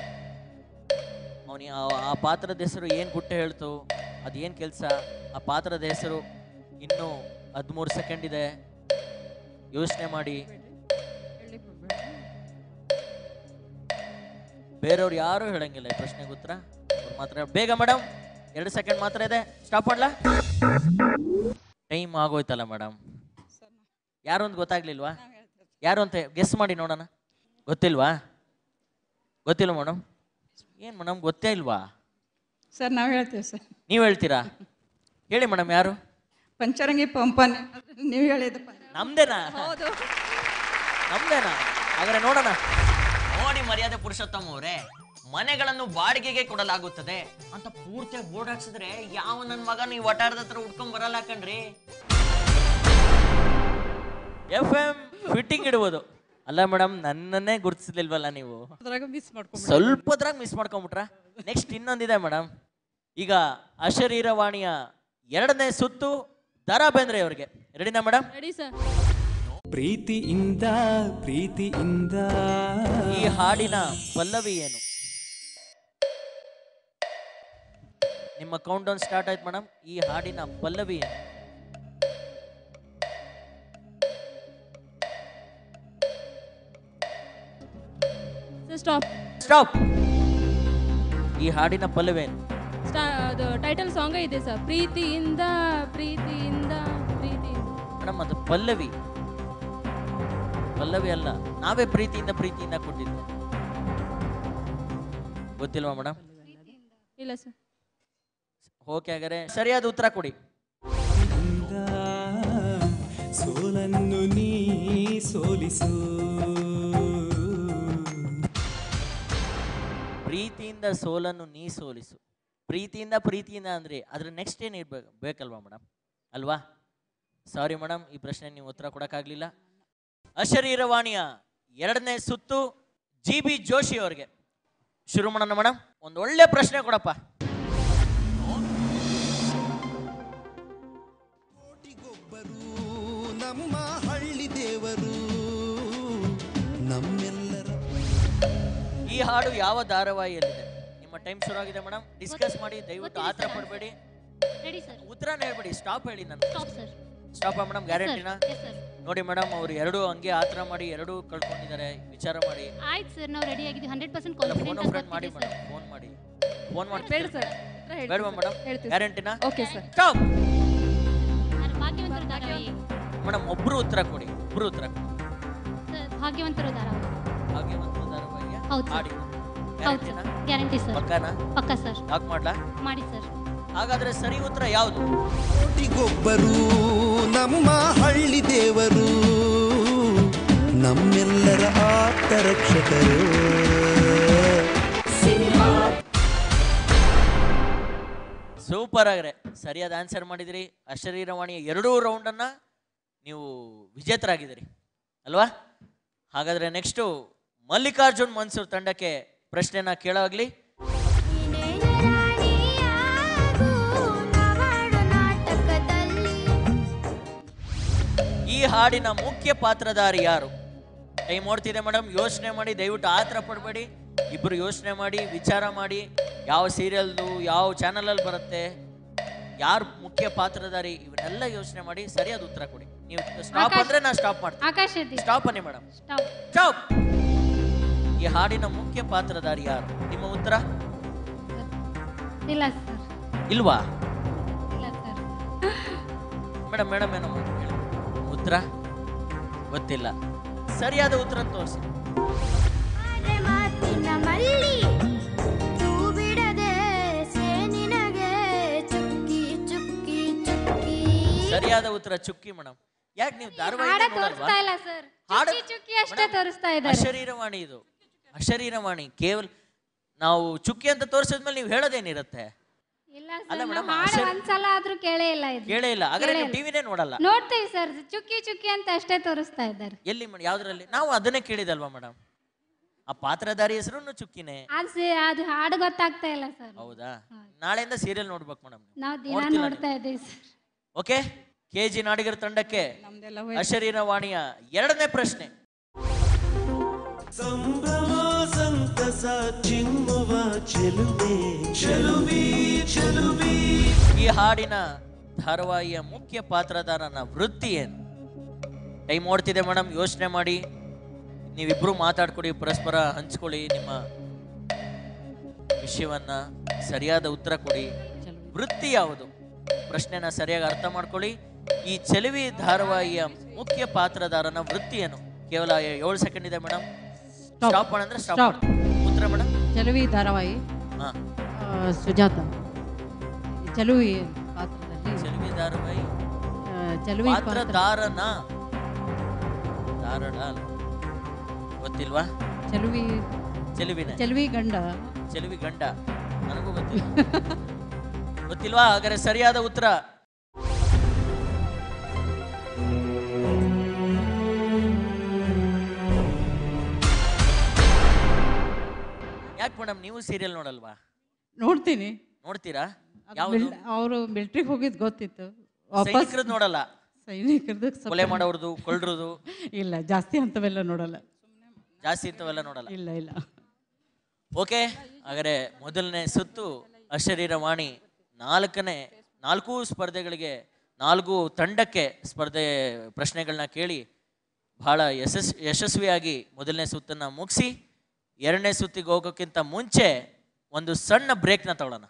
ಅವನಿ ಆ ಪಾತ್ರದ ಹೆಸರು ಏನು ಗುಟ್ಟು ಹೇಳ್ತು ಅದೇನು ಕೆಲಸ ಆ ಪಾತ್ರದ ಹೆಸರು ಇನ್ನು ಹದಿಮೂರು ಸೆಕೆಂಡ್ ಇದೆ ಯೋಚನೆ ಮಾಡಿ ಬೇರೆಯವ್ರು ಯಾರು ಹೇಳಂಗಿಲ್ಲ ಈ ಪ್ರಶ್ನೆಗೆ ಉತ್ತರ ಅವ್ರು ಮಾತ್ರ ಬೇಗ ಮೇಡಮ್ ಎರಡು ಸೆಕೆಂಡ್ ಮಾತ್ರ ಇದೆ ಸ್ಟಾಪ್ ಮಾಡ್ಲಾ ಟೈಮ್ ಆಗೋಯ್ತಲ್ಲ ಮೇಡಮ್ ಯಾರು ಅಂತ ಗೊತ್ತಾಗ್ಲಿಲ್ವಾ ಯಾರು ಅಂತ ಗೆಸ್ ಮಾಡಿ ನೋಡೋಣ ಗೊತ್ತಿಲ್ವಾ ಗೊತ್ತಿಲ್ಲ ಮೇಡಮ್ ಏನು ಮೇಡಮ್ ಗೊತ್ತೇ ಇಲ್ವಾ ಸರ್ ನಾವು ಹೇಳ್ತೇವೆ ಸರ್ ನೀವು ಹೇಳ್ತೀರಾ ಹೇಳಿ ಮೇಡಮ್ ಯಾರು ಪಂಚರಂಗಿ ಪಂಪನ್ ನೀವು ಹೇಳಿದಪ್ಪ ನಮ್ದೇನಾ ಹೌದು ನಮ್ದೇನಾ ಹಾಗಾದ್ರೆ ನೋಡೋಣ ನೋಡಿ ಮರ್ಯಾದೆ ಪುರುಷೋತ್ತಮ ಅವರೇ ಮನೆಗಳನ್ನು ಬಾಡಿಗೆಗೆ ಕೊಡಲಾಗುತ್ತದೆ ಅಂತ ಪೂರ್ತಿ ಬೋರ್ಡ್ ಹಾಕ್ಸಿದ್ರೆ ಯಾವ ನನ್ನ ಮಗ ನೀವು ವಟಾರದ ಹತ್ರ ಉಟ್ಕೊಂಡ್ ಬರಲ್ಲ ಕಣ್ರಿ ಎಫ್ ಎಂ ಫಿಟ್ಟಿಂಗ್ ಇಡ್ಬೋದು ಅಲ್ಲ ಮೇಡಮ್ ನನ್ನನ್ನೇ ಗುರುತಿಸ್ಲಿಲ್ವಲ್ಲ ನೀವು ಅದ್ರಾಗ ಮಿಸ್ ಮಾಡ್ಕೊಂಡ್ ಸ್ವಲ್ಪದ್ರಾಗ ಮಿಸ್ ಮಾಡ್ಕೊಂಬಿಟ್ರ ನೆಕ್ಸ್ಟ್ ಇನ್ನೊಂದಿದೆ ಮೇಡಮ್ ಈಗ ಅಶರೀರವಾಣಿಯ ಎರಡನೇ ಸುತ್ತು ದರ ಬೇಂದ್ರೆ ಅವ್ರಿಗೆ ರೆಡಿನಾ ಮೇಡಮ್ ರೆಡಿ ಸರ್ ಪ್ರೀತಿಯಿಂದ ಪ್ರೀತಿಯಿಂದ ಈ ಹಾಡಿನ ಪಲ್ಲವಿ ಏನು ನಿಮ್ಮ ಕೌಂಟ್ ಡೌನ್ ಸ್ಟಾರ್ಟ್ ಆಯ್ತು ಮೇಡಮ್ ಈ ಹಾಡಿನ ಪಲ್ಲವಿ ಏನು ಸರ್ ಸ್ಟಾಪ್ ಸ್ಟಾಪ್ ಈ ಹಾಡಿನ ಪಲ್ಲವಿ ಏನು ಸ್ಟಾ ಅದು ಟೈಟಲ್ ಸಾಂಗೇ ಇದೆ ಸರ್ ಪ್ರೀತಿಯಿಂದ ಪ್ರೀತಿಯಿಂದ ಪ್ರೀತಿಯಿಂದ ಮೇಡಮ್ ಅದು ಪಲ್ಲವಿ ಪಲ್ಲವಿ ಅಲ್ಲ ನಾವೇ ಪ್ರೀತಿಯಿಂದ ಪ್ರೀತಿಯಿಂದ ಕೊಟ್ಟಿದ್ದೆ ಗೊತ್ತಿಲ್ವಾ ಮೇಡಮ್ ಇಲ್ಲ ಸರ್ ಓಕೆ ಹಾಗಾದ್ರೆ ಸರಿಯಾದ ಉತ್ತರ ಕೊಡಿ ಇಂದ ಸೋಲನ್ನು ನೀ ಸೋಲಿಸು ಪ್ರೀತಿಯಿಂದ ಸೋಲನ್ನು ನೀ ಸೋಲಿಸು ಪ್ರೀತಿಯಿಂದ ಪ್ರೀತಿಯಿಂದ ಅಂದ್ರೆ ಅದ್ರ ನೆಕ್ಸ್ಟ್ ಏನು ಇರ್ಬೇಕು ಬೇಕಲ್ವಾ ಮೇಡಮ್ ಅಲ್ವಾ ಸಾರಿ ಮೇಡಮ್ ಈ ಪ್ರಶ್ನೆ ನೀವು ಉತ್ತರ ಕೊಡೋಕ್ಕಾಗಲಿಲ್ಲ ಅಶರೀರವಾಣಿಯ ಎರಡನೇ ಸುತ್ತು ಜಿ ಬಿ ಜೋಶಿ ಅವ್ರಿಗೆ ಶುರು ಮಾಡೋಣ ಮೇಡಮ್ ಒಂದು ಒಳ್ಳೆ ಪ್ರಶ್ನೆ ಕೊಡಪ್ಪ ನಮ್ಮ ಹಳ್ಳಿ ದೇವರು ನಮ್ಮೆಲ್ಲರ ಈ ಹಾಡು ಯಾವ ಧಾರಾವಾಹಿಯಲ್ಲಿದೆ ನಿಮ್ಮ ಟೈಮ್ ಶುರು ಆಗಿದೆ ಮೇಡಮ್ ಡಿಸ್ಕಸ್ ಮಾಡಿ ದಯವಿಟ್ಟು ಗೊತ್ತಿದೆ ಆತರ sir. ಪಡಬೇಡಿ ರೆಡಿ ಸರ್ ಉತ್ತರನ ಹೇಳ್ಬೇಡಿ ಸ್ಟಾಪ್ ಹೇಳಿ ನಾನು ಸ್ಟಾಪ್ ಸರ್ ಸ್ಟಾಪ್ ಮೇಡಮ್ ಗ್ಯಾರಂಟಿನಾ ಎಸ್ ಸರ್ ನೋಡಿ ಮೇಡಮ್ ಅವ್ರು ಎರಡು ಹಂಗೆ ಆತರ ಮಾಡಿ ಎರಡು ಕಳ್ಕೊಂಡಿದ್ದಾರೆ ವಿಚಾರ ಮಾಡಿ ಆಯ್ತು ಸರ್ ನಾವು ರೆಡಿ ಆಗಿದ್ದೀವಿ ಹಂಡ್ರೆಡ್ ಪರ್ಸೆಂಟ್ ಅಲ್ಲ ಫೋನ್ ಕಾನ್ಫಿಡೆಂಟ್ ಫ್ರೆಂಡ್ ಮಾಡಿ ಮೇಡಮ್ ಫೋನ್ ಮಾಡಿ ಫೋನ್ ಮಾಡಿ ಬೇಡ ಸರ್ ಬೇಡವಾ ಮೇಡಮ್ ಹೇಳ್ತೀವಿ ಗ್ಯಾರಂಟಿನಾ ಓಕೆ ಸರ್ ಸ್ಟಾಪ್ ನಾನು ಭಾಗ್ಯವಂತರ ಧಾರಾವಾಹಿ ಮೇಡಮ್ ಒಬ್ರು ಉತ್ತರ ಕೊಡಿ ಒಬ್ರು ಉತ್ತರ ಕೊಡಿ ಸರ್ ಭಾಗ್ಯವಂತರ ಧಾರಾವಾಹಿ ಹಾಗೆ ಒಂದು ಧಾರಾವಾಹಿಯ ಹೌದು ಸರ್ ಹಾಡಿ ಹೌದು ಗ್ಯಾರಂಟಿನಾ ಸರ್ ಗ್ಯಾರಂಟಿ ಸರ್ ಪಕ್ಕನಾ ಪಕ್ಕ ಸರ್ ಲಾಕ್ ಮಾಡ್ಲಾ ಮಾಡಿ ಸರ್ ಹಾಗಾದ್ರೆ ಸರಿ ಉತ್ತರ ಯಾವುದು ಕೋಟಿಗೊಬ್ಬರು ನಮ್ಮ ಹಳ್ಳಿ ದೇವರು ನಮ್ಮೆಲ್ಲರ ಆಪ್ತ ರಕ್ಷಕರು ಸೂಪರ್ ಆಗ್ರೆ ಸರಿಯಾದ ಆನ್ಸರ್ ಮಾಡಿದಿರಿ ಅಶರೀರವಾಣಿಯ ಎರಡೂ ರೌಂಡನ್ನ ನೀವು ವಿಜೇತರಾಗಿದ್ದೀರಿ ಅಲ್ವಾ ಹಾಗಾದ್ರೆ ನೆಕ್ಸ್ಟು ಮಲ್ಲಿಕಾರ್ಜುನ್ ಮನ್ಸೂರ್ ತಂಡಕ್ಕೆ ಪ್ರಶ್ನೆನ ಕೇಳೋಗ್ಲಿ ಈ ಹಾಡಿನ ಮುಖ್ಯ ಪಾತ್ರಧಾರಿ ಯಾರು ಟೈಮ್ ಓಡ್ತಿದೆ ಮೇಡಮ್ ಯೋಚನೆ ಮಾಡಿ ದಯವಿಟ್ಟು ಆತರ ಪಡಬೇಡಿ ಇಬ್ರು ಯೋಚನೆ ಮಾಡಿ ವಿಚಾರ ಮಾಡಿ ಯಾವ ಸೀರಿಯಲ್ದು ಯಾವ ಚಾನಲಲ್ಲಿ ಬರುತ್ತೆ ಯಾರು ಮುಖ್ಯ ಪಾತ್ರಧಾರಿ ಇವನ್ನೆಲ್ಲ ಯೋಚನೆ ಮಾಡಿ ಸರಿಯಾದ ಉತ್ತರ ಕೊಡಿ ನೀವು ಸ್ಟಾಪ್ ಆಕಾಶ್. ಅಂದ್ರೆ ನಾನು ಸ್ಟಾಪ್ ಮಾಡ್ತೀನಿ ಆಕಾಶ ದೀಪ್ ಸ್ಟಾಪ್ ಅನ್ನಿ ಮೇಡಮ್ ಸ್ಟಾಪ್ ಸ್ಟಾಪ್ ಈ ಹಾಡಿನ ಮುಖ್ಯ ಪಾತ್ರಧಾರಿ ಯಾರು ನಿಮ್ಮ ಉತ್ತರ ಇಲ್ಲ ಸರ್ ಇಲ್ವಾ ಇಲ್ಲ ಸರ್ ಮೇಡಮ್ ಮೇಡಮ್ ಏನೋ ಹೇಳಿ ಉತ್ತರ ಗೊತ್ತಿಲ್ಲ ಸರಿಯಾದ ಉತ್ತರ ತೋರಿಸಿ ಸರಿಯಾದ ಉತ್ತರ ಚುಕ್ಕಿ ಮೇಡಮ್ ಯಾಕೆ ನೀವು ಧಾರಾವಾಹಿ ಹಾಡ ನೋಡಲ್ವಾ ತೋರಿಸ್ತಾ ಇಲ್ಲ ಸರ್ ಹಾಡ- ಚುಕ್ಕಿ ಚುಕ್ಕಿ ಅಷ್ಟೇ ಮೇಡಮ್, ತೋರಿಸ್ತಾ ಇದ್ದಾರೆ ಅಶರೀರವಾಣಿ ಇದು ಅಶರೀರವಾಣಿ ಕೇವಲ ನಾವು ಚುಕ್ಕಿ ಅಂತ ತೋರಿಸಿದ್ಮೇಲೆ ನೀವು ಹೇಳೋದೇನಿರುತ್ತೆ ಇಲ್ಲ ಅಲ್ಲ ಸರ್ ಮೇಡಮ್ ಹಾಡು ಒಂದ್ಸಲ ಆದ್ರೂ ಕೇಳೇ ಇಲ್ಲ ಇದು ಕೇಳೇ ಇಲ್ಲ ಹಾಗಾದ್ರೆ ಕೇಳೇ ನೀವು ಇಲ್ಲ. ಟಿವಿನೇ ನೋಡಲ್ಲ ನೋಡ್ತೀವಿ ಸರ್ ಚುಕ್ಕಿ ಚುಕ್ಕಿ ಅಂತ ಅಷ್ಟೇ ತೋರಿಸ್ತಾ ಇದ್ದಾರೆ ಎಲ್ಲಿ ಮೇಡಮ್ ಯಾವ್ದ್ರಲ್ಲಿ ನಾವು ಅದನ್ನೇ ಕೇಳಿದಲ್ವಾ ಮೇಡಮ್ ಆ ಪಾತ್ರಧಾರಿ ಹೆಸರು ಚುಕ್ಕಿನೇ ಅದು ಸಿ- ಅದು ಹಾಡು ಗೊತ್ತಾಗ್ತಾ ಇಲ್ಲ ಸರ್ ಹೌದಾ ನಾಳೆಯಿಂದ ಸೀರಿಯಲ್ ನೋಡ್ಬೇಕು ಮೇಡಮ್ ನಾವು ದಿನ ನೋಡ್ತಿಲ್ಲ ನೋಡ್ತಾ ಇದ್ದೀವಿ ಸರ್ ಓಕೆ ಕೆ ಜಿ ನಾಡಿಗರ ತಂಡಕ್ಕೆ ನಮ್ದೆಲ್ಲ ಅಶರೀರ ವಾಣಿಯ ಎರಡನೇ ಪ್ರಶ್ನೆ ಸಂಭ್ರಮ ಸಂತಸ ಚಿಮ್ಮುವ ಚೆಲುವೆ ಚೆಲುವಿ ಚೆಲುವಿ ಈ ಹಾಡಿನ ಧಾರಾವಾಹಿಯ ಮುಖ್ಯ ಪಾತ್ರಧಾರನ ವೃತ್ತಿ ಏನು ಟೈಮ್ ಓಡ್ತಿದೆ ಮೇಡಮ್ ಯೋಚನೆ ಮಾಡಿ ನೀವಿಬ್ರು ಮಾತಾಡ್ಕೊಡಿ ಪರಸ್ಪರ ಹಂಚ್ಕೊಳ್ಳಿ ನಿಮ್ಮ ವಿಷಯವನ್ನ ಸರಿಯಾದ ಉತ್ತರ ಕೊಡಿ ವೃತ್ತಿ ಯಾವುದು ಪ್ರಶ್ನೆನ ಸರಿಯಾಗಿ ಅರ್ಥ ಮಾಡ್ಕೊಳ್ಳಿ ಈ ಚೆಲುವಿ ಧಾರಾವಾಹಿಯ ಮುಖ್ಯ ಪಾತ್ರಧಾರನ ವೃತ್ತಿ ಏನು ಕೇವಲ ಏಳು ಸೆಕೆಂಡ್ ಇದೆ ಮೇಡಮ್ ಸ್ಟಾಪ್ ಅಂದ್ರೆ ಸ್ಟಾಪ್ ಉತ್ತರ ಮೇಡಮ್ ಚೆಲುವಿ ಧಾರಾವಾಹಿ ಹಾ ಆ, ಸುಜಾತ ಚೆಲುವಿ ಪಾತ್ರದಲ್ಲಿ ಚೆಲುವಿ ಧಾರಾವಾಹಿ ಆ, ಚೆಲುವಿ ಪಾತ್ರ ಪಾತ್ರಧಾರನ ಧಾರಣ ಅಲ್ಲ. ಗೊತ್ತಿಲ್ವಾ ಚೆಲುವಿ ಚೆಲುವಿನ ಚೆಲುವಿ ಗಂಡ ಚೆಲುವಿ ಗಂಡ ನನಗೂ ಗೊತ್ತಿಲ್ಲ ಗೊತ್ತಿಲ್ವಾ ಹಾಗಾದ್ರೆ ಸರಿಯಾದ ಉತ್ತರ ಯಾಕೆ ಮೇಡಮ್ ನೀವು ಸೀರಿಯಲ್ ನೋಡಲ್ವಾ ನೋಡ್ತೀನಿ ನೋಡ್ತೀರಾ ಯಾವುದು ಅವರು ಮಿಲ್ಟ್ರಿಗೆ ಹೋಗಿದ್ ಗೊತ್ತಿತ್ತು ವಾಪಸ್ ಸೈನಿಕರದ್ದು ನೋಡಲ್ಲ ಸೈನಿಕರದ್ದು ಸ್ವಲ್ಪ- ಕೊಲೆ ಮಾಡೋರ್ದು ಕೊಳ್ರದು ಇಲ್ಲ ಜಾಸ್ತಿ ಅಂತವೆಲ್ಲ ನೋಡಲ್ಲ ಜಾಸ್ತಿ ಇಂಥವೆಲ್ಲ ನೋಡಲ್ಲ ಇಲ್ಲ ಇಲ್ಲ ಓಕೆ ಹಾಗಾದ್ರೆ ಮೊದಲನೇ ಸುತ್ತು ಅಶರೀರ ವಾಣಿ ನಾಲ್ಕನೇ ನಾಲ್ಕು ಸ್ಪರ್ಧೆಗಳಿಗೆ ನಾಲ್ಕು ತಂಡಕ್ಕೆ ಸ್ಪರ್ಧೆ ಪ್ರಶ್ನೆಗಳನ್ನ ಕೇಳಿ ಬಹಳ ಯಶಸ್ ಯಶಸ್ವಿಯಾಗಿ ಮೊದಲನೇ ಸುತ್ತನ್ನ ಮುಗಿಸಿ ಎರಡನೇ ಸುತ್ತಿಗೆ ಹೋಗೋಕ್ಕಿಂತ ಮುಂಚೆ ಒಂದು ಸಣ್ಣ ಬ್ರೇಕ್ನ ತಗೊಳ್ಳೋಣ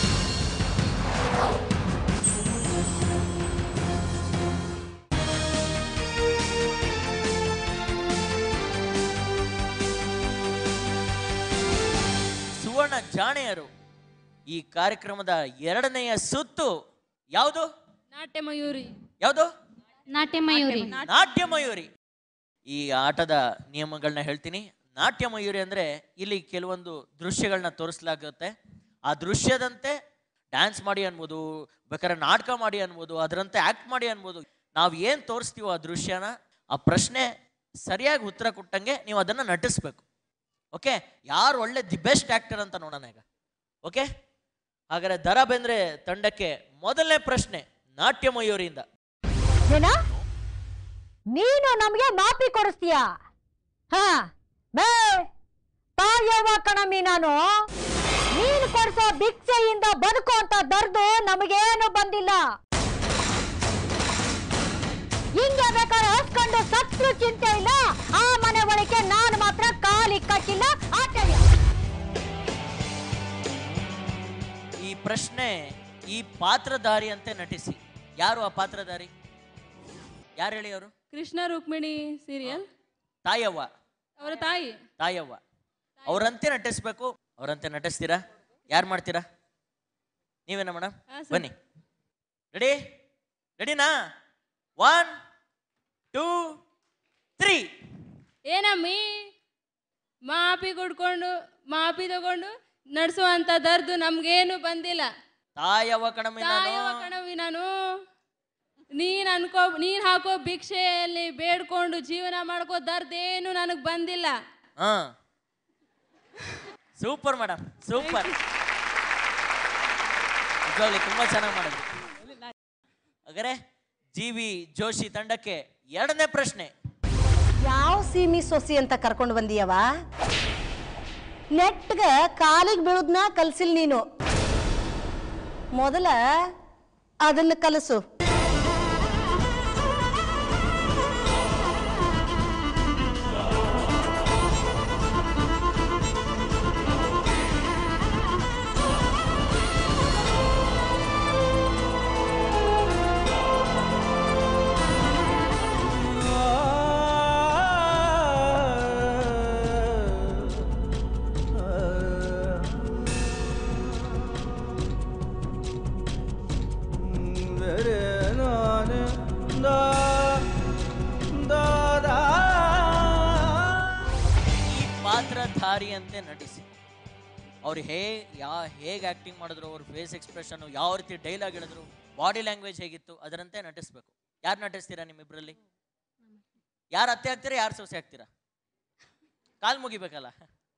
ಸುವರ್ಣ ಜಾಣೆಯರು ಈ ಕಾರ್ಯಕ್ರಮದ ಎರಡನೆಯ ಸುತ್ತು ಯಾವುದು ನಾಟ್ಯ ಮಯೂರಿ ಯಾವುದು ನಾಟ್ಯ ಮಯೂರಿ ನಾಟ್ಯ ಮಯೂರಿ ಈ ಆಟದ ನಿಯಮಗಳನ್ನ ಹೇಳ್ತೀನಿ ನಾಟ್ಯ ಮಯೂರಿ ಅಂದ್ರೆ ಇಲ್ಲಿ ಕೆಲವೊಂದು ದೃಶ್ಯಗಳನ್ನ ತೋರಿಸಲಾಗುತ್ತೆ ಆ ದೃಶ್ಯದಂತೆ ಡ್ಯಾನ್ಸ್ ಮಾಡಿ ಅನ್ಬೋದು ಬೇಕಾದ್ರೆ ನಾಟಕ ಮಾಡಿ ಅನ್ಬೋದು ಅದರಂತೆ ಆಕ್ಟ್ ಮಾಡಿ ಅನ್ಬೋದು ನಾವು ಏನು ತೋರಿಸ್ತೀವೋ ಆ ದೃಶ್ಯನ ಆ ಪ್ರಶ್ನೆ ಸರಿಯಾಗಿ ಉತ್ತರ ಕೊಟ್ಟಂಗೆ ನೀವು ಅದನ್ನ ನಟಿಸ್ಬೇಕು ಓಕೆ ಯಾರು ಒಳ್ಳೆ ದಿ ಬೆಸ್ಟ್ ಆಕ್ಟರ್ ಅಂತ ನೋಡೋಣ ಈಗ ಓಕೆ ಹಾಗಾದ್ರೆ ದರ ಬೆಂದ್ರೆ ತಂಡಕ್ಕೆ ಮೊದಲನೇ ಪ್ರಶ್ನೆ ನಾಟ್ಯ ಮಯೂರಿಯಿಂದ ಏನ ನೀನು ನಮಗೆ ಮಾಪಿ ಕೊಡಿಸ್ತೀಯ ಹಾ ಬೇ ತಾಯವ್ವ ಕಣಮಿ ನಾನು ನೀನು ಕೊಡಿಸೋ ಭಿಕ್ಷೆಯಿಂದ ಬದುಕೋ ಅಂತ ದರ್ದು ನಮಗೇನು ಬಂದಿಲ್ಲ ಹಿಂಗೆ ಬೇಕಾದ್ರೆ ಹಸ್ಕೊಂಡು ಸತ್ರು ಚಿಂತೆ ಇಲ್ಲ ಆ ಮನೆ ಒಳಗೆ ನಾನು ಮಾತ್ರ ಕಾಲಿ ಕಟ್ಟಿಲ್ಲ ಆಟಯ್ಯ ಈ ಪ್ರಶ್ನೆ ಈ ಪಾತ್ರಧಾರಿ ಅಂತೆ ನಟಿಸಿ ಯಾರು ಆ ಪಾತ್ರಧಾರಿ ಯಾರು ಹೇಳಿ ಅವರು ಕೃಷ್ಣ ರುಕ್ಮಿಣಿ ಸೀರಿಯಲ್ ತಾಯವ್ವ ಅವರ ತಾಯಿ ತಾಯವ್ವ ಅವರಂತೆ ನಟಿಸ್ಬೇಕು ಅವರಂತೆ ನಟಿಸ್ತೀರಾ ಯಾರು ಮಾಡ್ತೀರಾ ನೀವೇನಾ ಮೇಡಮ್ ಹಾ, ಸರ್. ಬನ್ನಿ ರೆಡಿ ರೆಡಿನಾ ಒನ್ ಟೂ ತ್ರೀ ಏನಮ್ಮಿ ಮಾಪಿ ಕುಡ್ಕೊಂಡು ಮಾಪಿ ತಗೊಂಡು ನಡೆಸುವಂತ ದರ್ದು ನಮ್ಗೇನು ಬಂದಿಲ್ಲ ತಾಯವ್ವ ಕಣಮಿ ನಾನು ತಾಯವ್ವ ಕಣವಿ ನಾನು ನೀನ್ ಅನ್ಕೋ ನೀನ್ ಹಾಕೋ ಭಿಕ್ಷೆಯಲ್ಲಿ ಬೇಡ್ಕೊಂಡು ಜೀವನ ಮಾಡ್ಕೋ ದರ್ದೇನು ನನಗ್ ಬಂದಿಲ್ಲ ಹಾ ಸೂಪರ್ ಮೇಡಮ್ ಸೂಪರ್ ನಿಜವಾಗ್ಲಿ ತುಂಬಾ ಚೆನ್ನಾಗಿ ಮಾಡಿದ್ರಿ ಹಾಗಾದ್ರೆ ಜಿ ವಿ ಜೋಶಿ ತಂಡಕ್ಕೆ ಎರಡನೇ ಪ್ರಶ್ನೆ ಯಾವ ಸೀಮಿ ಸೊಸಿ ಅಂತ ಕರ್ಕೊಂಡು ಬಂದೀಯವ ನೆಟ್ಗ ಕಾಲಿಗೆ ಬೀಳುದ್ನ ಕಲ್ಸಿಲ್ ನೀನು ಮೊದಲ ಅದನ್ನ ಕಲಸು ಈ ಪಾತ್ರಧಾರಿಯಂತೆ ನಟಿಸಿ ಅವ್ರು ಹೇ ಯಾ ಹೇಗೆ ಆ್ಯಕ್ಟಿಂಗ್ ಮಾಡಿದ್ರು ಅವ್ರ ಫೇಸ್ ಎಕ್ಸ್ಪ್ರೆಷನ್ ಯಾವ ರೀತಿ ಡೈಲಾಗ್ ಹೇಳಿದ್ರು ಬಾಡಿ ಲ್ಯಾಂಗ್ವೇಜ್ ಹೇಗಿತ್ತು ಅದರಂತೆ ನಟಿಸ್ಬೇಕು ಯಾರು ನಟಿಸ್ತೀರಾ ನಿಮ್ಮಿಬ್ಬರಲ್ಲಿ ಯಾರು ಅತ್ತೆ ಆಗ್ತೀರಾ ಯಾರು ಸೊಸೆ ಆಗ್ತೀರಾ ಕಾಲ್ ಮುಗಿಬೇಕಲ್ಲ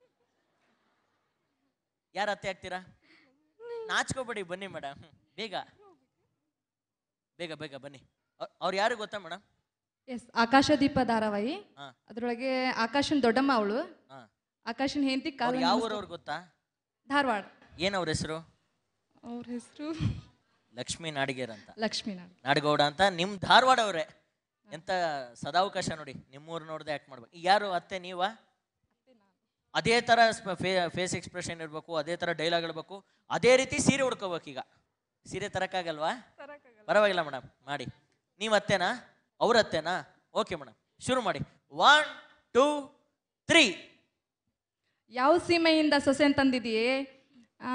ಯಾರು ಅತ್ತೆ ಆಗ್ತೀರಾ ನಾಚ್ಕೋಬೇಡಿ ಬನ್ನಿ ಮೇಡಮ್ ಬೇಗ ಬೇಗ ಬೇಗ ಬನ್ನಿ ಅವ್ರು ಯಾರು ಗೊತ್ತಾ ಮೇಡಮ್ ಎಸ್ ಆಕಾಶದೀಪ ಧಾರಾವಾಹಿ ಹಾ. ಅದ್ರೊಳಗೆ ಆಕಾಶನ್ ದೊಡ್ಡಮ್ಮ ಅವಳು ಹಾ. ಆಕಾಶನ್ ಹೆಂಡತಿ ಅವ್ರು ಕಾಲ ಯಾವ ಊರವ್ರು ಗೊತ್ತಾ ಧಾರವಾಡ ಏನ್ ಅವ್ರ ಹೆಸರು ಅವ್ರ ಹೆಸರು ಲಕ್ಷ್ಮೀ ನಾಡಿಗೇರ್ ಅಂತ ಲಕ್ಷ್ಮೀನಾರಾಯಣ ನಾಡಗೌಡ ಅಂತ ನಿಮ್ ಧಾರವಾಡ ಅವರೇ ಎಂತ ಸದಾವಕಾಶ ನೋಡಿ ನಿಮ್ಮೂರು ನೋಡ್ದೆ ಆಕ್ಟ್ ಮಾಡ್ಬೇಕು ಈಗ ಯಾರು ಅತ್ತೆ ನೀವಾ ಅದೇ ತರ ಫೇಸ್ ಎಕ್ಸ್ಪ್ರೆಷನ್ ಇರಬೇಕು ಅದೇ ತರ ಡೈಲಾಗ್ ಇರಬೇಕು ಅದೇ ರೀತಿ ಸೀರೆ ಉಡ್ಕೋಬೇಕು ಈಗ ಸೀರೆ ತರಕ್ಕಾಗಲ್ವಾ ಪರವಾಗಿಲ್ಲ ಮೇಡಮ್ ಮಾಡಿ ನೀವು ಅತ್ತೆನಾ ಅವ್ರ ಅತ್ತೆನಾ ಓಕೆ ಮೇಡಮ್ ಶುರು ಮಾಡಿ ಒನ್ ಟೂ ತ್ರೀ ಯಾವ ಸೀಮೆಯಿಂದ ಸೊಸೆ ಅಂತಂದಿದೀಯೇ ಆ,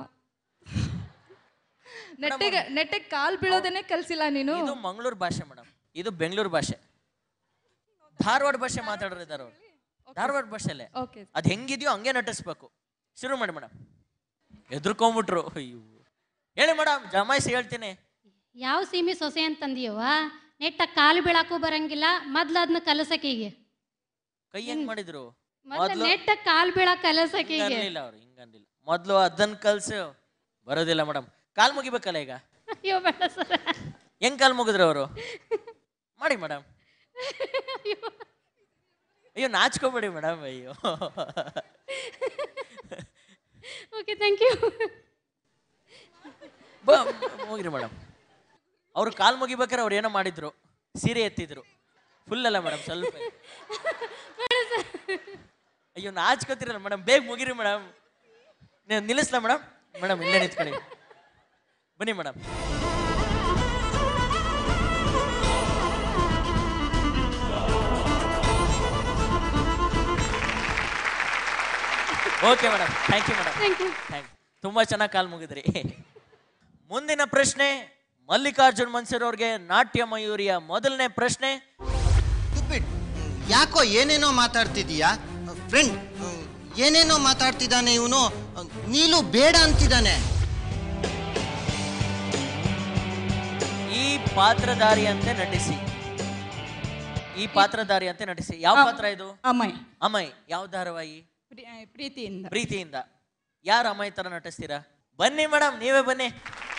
ನೆಟ್ಟಿಗೆ ನೆಟ್ಟಿಗೆ ಕಾಲ್ ಬೀಳೋದನ್ನೇ ಕಲ್ಸಿಲ್ಲ ನೀನು ಇದು ಮಂಗಳೂರು ಭಾಷೆ ಮೇಡಮ್ ಇದು ಬೆಂಗಳೂರು ಭಾಷೆ ಧಾರವಾಡ ಭಾಷೆ ಮಾತಾಡೋರು ಇದ್ದಾರೆ ಅವ್ರು ಧಾರವಾಡ ಭಾಷೆಲೆ ಓಕೆ ಅದು ಹೆಂಗಿದೆಯೋ ಹಂಗೆ ನಟಿಸ್ಬೇಕು ಶುರು ಮಾಡಿ ಮೇಡಮ್ ಎದ್ರುಕೊಂಬಿಟ್ರು ಅಯ್ಯೋ ಹೇಳಿ ಮೇಡಮ್ ಜಮಾಯಿಸಿ ಹೇಳ್ತೀನಿ ಯಾವ ಸೀಮೆ ಸೊಸೆ ಅಂತಂದಿಯವ ನೆಟ್ಟ ಕಾಲು ಬೀಳಾಕು ಬರಂಗಿಲ್ಲ ಮೊದ್ಲು ಅದನ್ನ ಕಲಸಕೀಗೆ ಕೈ ಹೆಂಗ್ ಮಾಡಿದ್ರು ಮೊದ್ಲು ಮೊದ್ಲು ನೆಟ್ಟ ಕಾಲ್ ಬೀಳಾಕ ಕಲಸಕೀಗೆ ಹಿಂಗನ್ಲಿಲ್ಲ ಅವ್ರು ಹಿಂಗನ್ಲಿಲ್ಲ ಮೊದ್ಲು ಅದನ್ನ ಕಲ್ಸು ಬರೋದಿಲ್ಲ ಮೇಡಮ್ ಕಾಲ್ ಮುಗಿಬೇಕಲ್ಲ ಈಗ ಅಯ್ಯೋ ಬೇಡ ಸರ್ ಹೆಂಗ್ ಕಾಲ್ ಮುಗಿದ್ರು ಅವರು ಮಾಡಿ ಮೇಡಮ್ ಅಯ್ಯೋ ನಾಚ್ಕೋಬೇಡಿ ಮೇಡಮ್ ಅಯ್ಯೋ ಓಕೆ ಥ್ಯಾಂಕ್ ಯು ಬ ಹೋಗ್ರಿ ಮೇಡಮ್ ಅವ್ರು ಕಾಲ್ ಮುಗಿಬೇಕಾರೆ ಅವ್ರು ಏನೋ ಮಾಡಿದ್ರು ಸೀರೆ ಎತ್ತಿದ್ರು ಫುಲ್ ಅಲ್ಲ ಮೇಡಮ್ ಸ್ವಲ್ಪ ಅಯ್ಯೋ ನಾಚ್ಕೋತಿರಲ್ಲ ಮೇಡಮ್ ಬೇಗ ಮುಗಿರಿ ಮೇಡಮ್ ನೀವು ನಿಲ್ಲಿಸ್ಲಾ ಮೇಡಮ್ ಮೇಡಮ್ ಇಲ್ಲೇ ನಿಂತ್ಕೊಳ್ಳಿ ಬನ್ನಿ madam okay madam thank you madam thank you thank ತುಂಬಾ ಚೆನ್ನಾಗಿ ಕಾಲ್ ಮುಗಿದ್ರಿ ಮುಂದಿನ ಪ್ರಶ್ನೆ ಮಲ್ಲಿಕಾರ್ಜುನ್ ಮನ್ಸೂರ್ ಅವ್ರಿಗೆ ನಾಟ್ಯ ಮಯೂರಿಯ ಮೊದಲನೇ ಪ್ರಶ್ನೆ ಯಾಕೋ ಏನೇನೋ ಮಾತಾಡ್ತಿದೀಯಾ ಫ್ರೆಂಡ್ ಏನೇನೋ ಮಾತಾಡ್ತಿದ್ದಾನೆ ಇವನು ನೀನು ಬೇಡ ಅಂತಿದ್ದಾನೆ ಈ ಪಾತ್ರಧಾರಿಯಂತೆ ನಟಿಸಿ ಈ ಪಾತ್ರಧಾರಿಯಂತೆ ನಟಿಸಿ ಯಾವ ಪಾತ್ರ ಇದು ಅಮ್ಮಯ್ ಅಮಯ್ ಯಾವ ಧಾರಾವಾಹಿ ಪ್ರೀ- ಪ್ರೀತಿಯಿಂದ ಪ್ರೀತಿಯಿಂದ ಯಾರು ಅಮಯ್ ತರ ನಟಿಸ್ತೀರಾ ಬನ್ನಿ ಮೇಡಮ್ ನೀವೇ ಬನ್ನಿ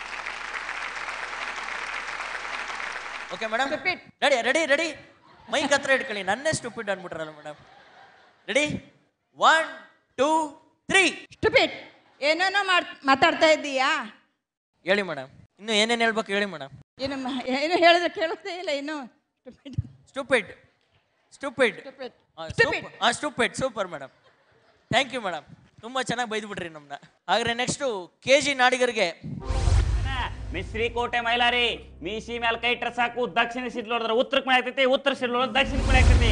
okay madam ready ready ready mike ಹತ್ರ ಇಟ್ಕೊಳ್ಳಿ ನನ್ನೇ ಸ್ಟುಪಿಡ್ ಅನ್ಬಿಟ್ರಲ್ಲ madam ready one two three stupid ಏನೇನೋ ಮಾಡ್ ಮಾತಾಡ್ತಾ ಇದ್ದೀಯಾ ಹೇಳಿ ಮೇಡಮ್ ಇನ್ನು ಏನೇನು ಹೇಳ್ಬೇಕು ಹೇಳಿ ಮೇಡಮ್ ಏನು ಮ- ಏನು ಹೇಳಿದ್ರೆ ಕೇಳುತ್ತೇ ಇಲ್ಲ ಇನ್ನು ಸ್ಟುಪಿಡ್ ಸ್ಟೂಪಿಡ್ ಸ್ಟೂಪಿಡ್ Stupid. ಹಾಂ stupid super madam thank you madam ತುಂಬ ಚೆನ್ನಾಗಿ ಬೈದ್ಬಿಟ್ರಿ ನಮ್ಮನ್ನ ಹಾಗಾದ್ರೆ ನೆಕ್ಸ್ಟು ಕೆ ಜಿ ನಾಡಿಗರಿಗೆ ಮಿಸ್ರಿ ಕೋಟೆ ಮೈಲಾರಿ ಮೀಸಿ ಮೇಲೆ ಕೈ ಇಟ್ರೆ ಸಾಕು ದಕ್ಷಿಣ ಸಿಡ್ಲು ಹೊಡೆದ್ರೆ ಉತ್ತರಕ್ಕೆ ಮಳೆ ಆಗ್ತೈತಿ ಉತ್ತರ ಸಿಡ್ಲು ಹೊಡೆದ್ರೆ ದಕ್ಷಿಣಕ್ಕೆ ಮಳೆ ಆಗ್ತೈತಿ